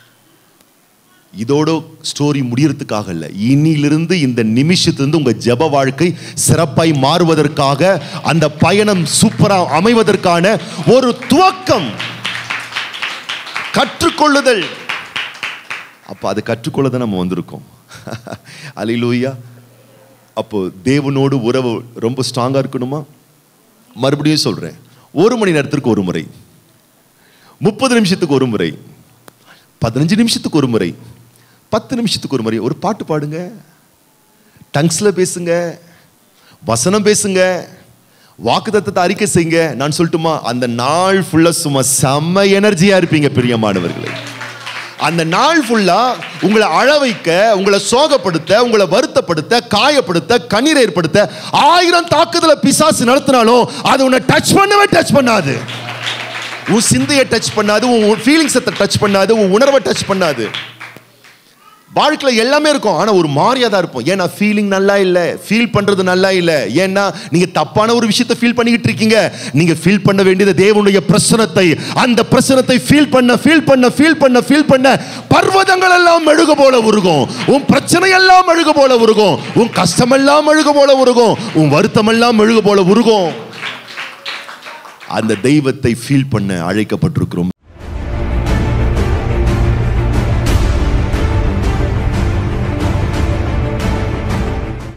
இதோட ஸ்டோரி முடியறதுக்காக இல்லை இனியிலிருந்து இந்த நிமிஷத்திலிருந்து உங்க ஜெப வாழ்க்கை சிறப்பாய் மாறுவதற்காக அந்த பயணம் சூப்பரா அமைவதற்கான ஒரு துவக்கம் கற்றுக்கொள்ளுதல் அப்போ அதை கற்றுக்கொள்ள தான் நம்ம வந்திருக்கோம் அலிலூயா அப்போ தேவனோடு உறவு ரொம்ப ஸ்ட்ராங்காக இருக்கணுமா மறுபடியும் சொல்கிறேன் ஒரு மணி நேரத்திற்கு ஒரு முறை முப்பது நிமிஷத்துக்கு ஒரு முறை பதினஞ்சு நிமிஷத்துக்கு ஒரு முறை பத்து நிமிஷத்துக்கு ஒரு முறை ஒரு பாட்டு பாடுங்க டங்ஸ்ல பேசுங்க வசனம் பேசுங்க வாக்குத்தத்தத்தை அறிக்கை செய்யுங்க நான் சொல்லட்டுமா அந்த நாள் ஃபுல்லா சும்மா செம்ம எனர்ஜியா இருப்பீங்க பிரியமானவர்களே அந்த நாள் ஃபுல்லா உங்களை அழ வைக்க உங்களை சோகப்படுத்த உங்களை வருத்தப்படுத்த காயப்படுத்த கண்ணீர் ஏற்படுத்த ஆயிரம் தாக்குதலை பிசாசு நடத்தினாலும் அது உன்னை டச் பண்ணவே டச் பண்ணாது உன் சிந்தையை டச் பண்ணாது உன் ஃபீலிங்ஸை டச் பண்ணாது உன் உணர்வை டச் பண்ணாது வாழ்க்கையில் எல்லாமே இருக்கும் ஆனால் ஒரு மாதிரியா தான் இருப்போம் ஏன்னா ஃபீலிங் நல்லா இல்லை ஃபீல் பண்ணுறது நல்லா இல்லை ஏன்னா நீங்கள் தப்பான ஒரு விஷயத்தை ஃபீல் பண்ணிக்கிட்டு இருக்கீங்க நீங்கள் ஃபீல் பண்ண வேண்டியது தேவனுடைய பிரசனத்தை அந்த பிரசனத்தை ஃபீல் பண்ண ஃபீல் பண்ண ஃபீல் பண்ண ஃபீல் பண்ண பர்வதங்கள் எல்லாம் மெழுகு போல உருகும் உன் பிரச்சனை எல்லாம் மெழுகு போல உருகும் உன் கஷ்டமெல்லாம் மெழுகு போல உருகும் உன் வருத்தமெல்லாம் மெழுகு போல உருகும் அந்த தெய்வத்தை ஃபீல் பண்ண அழைக்கப்பட்டிருக்கிறோம்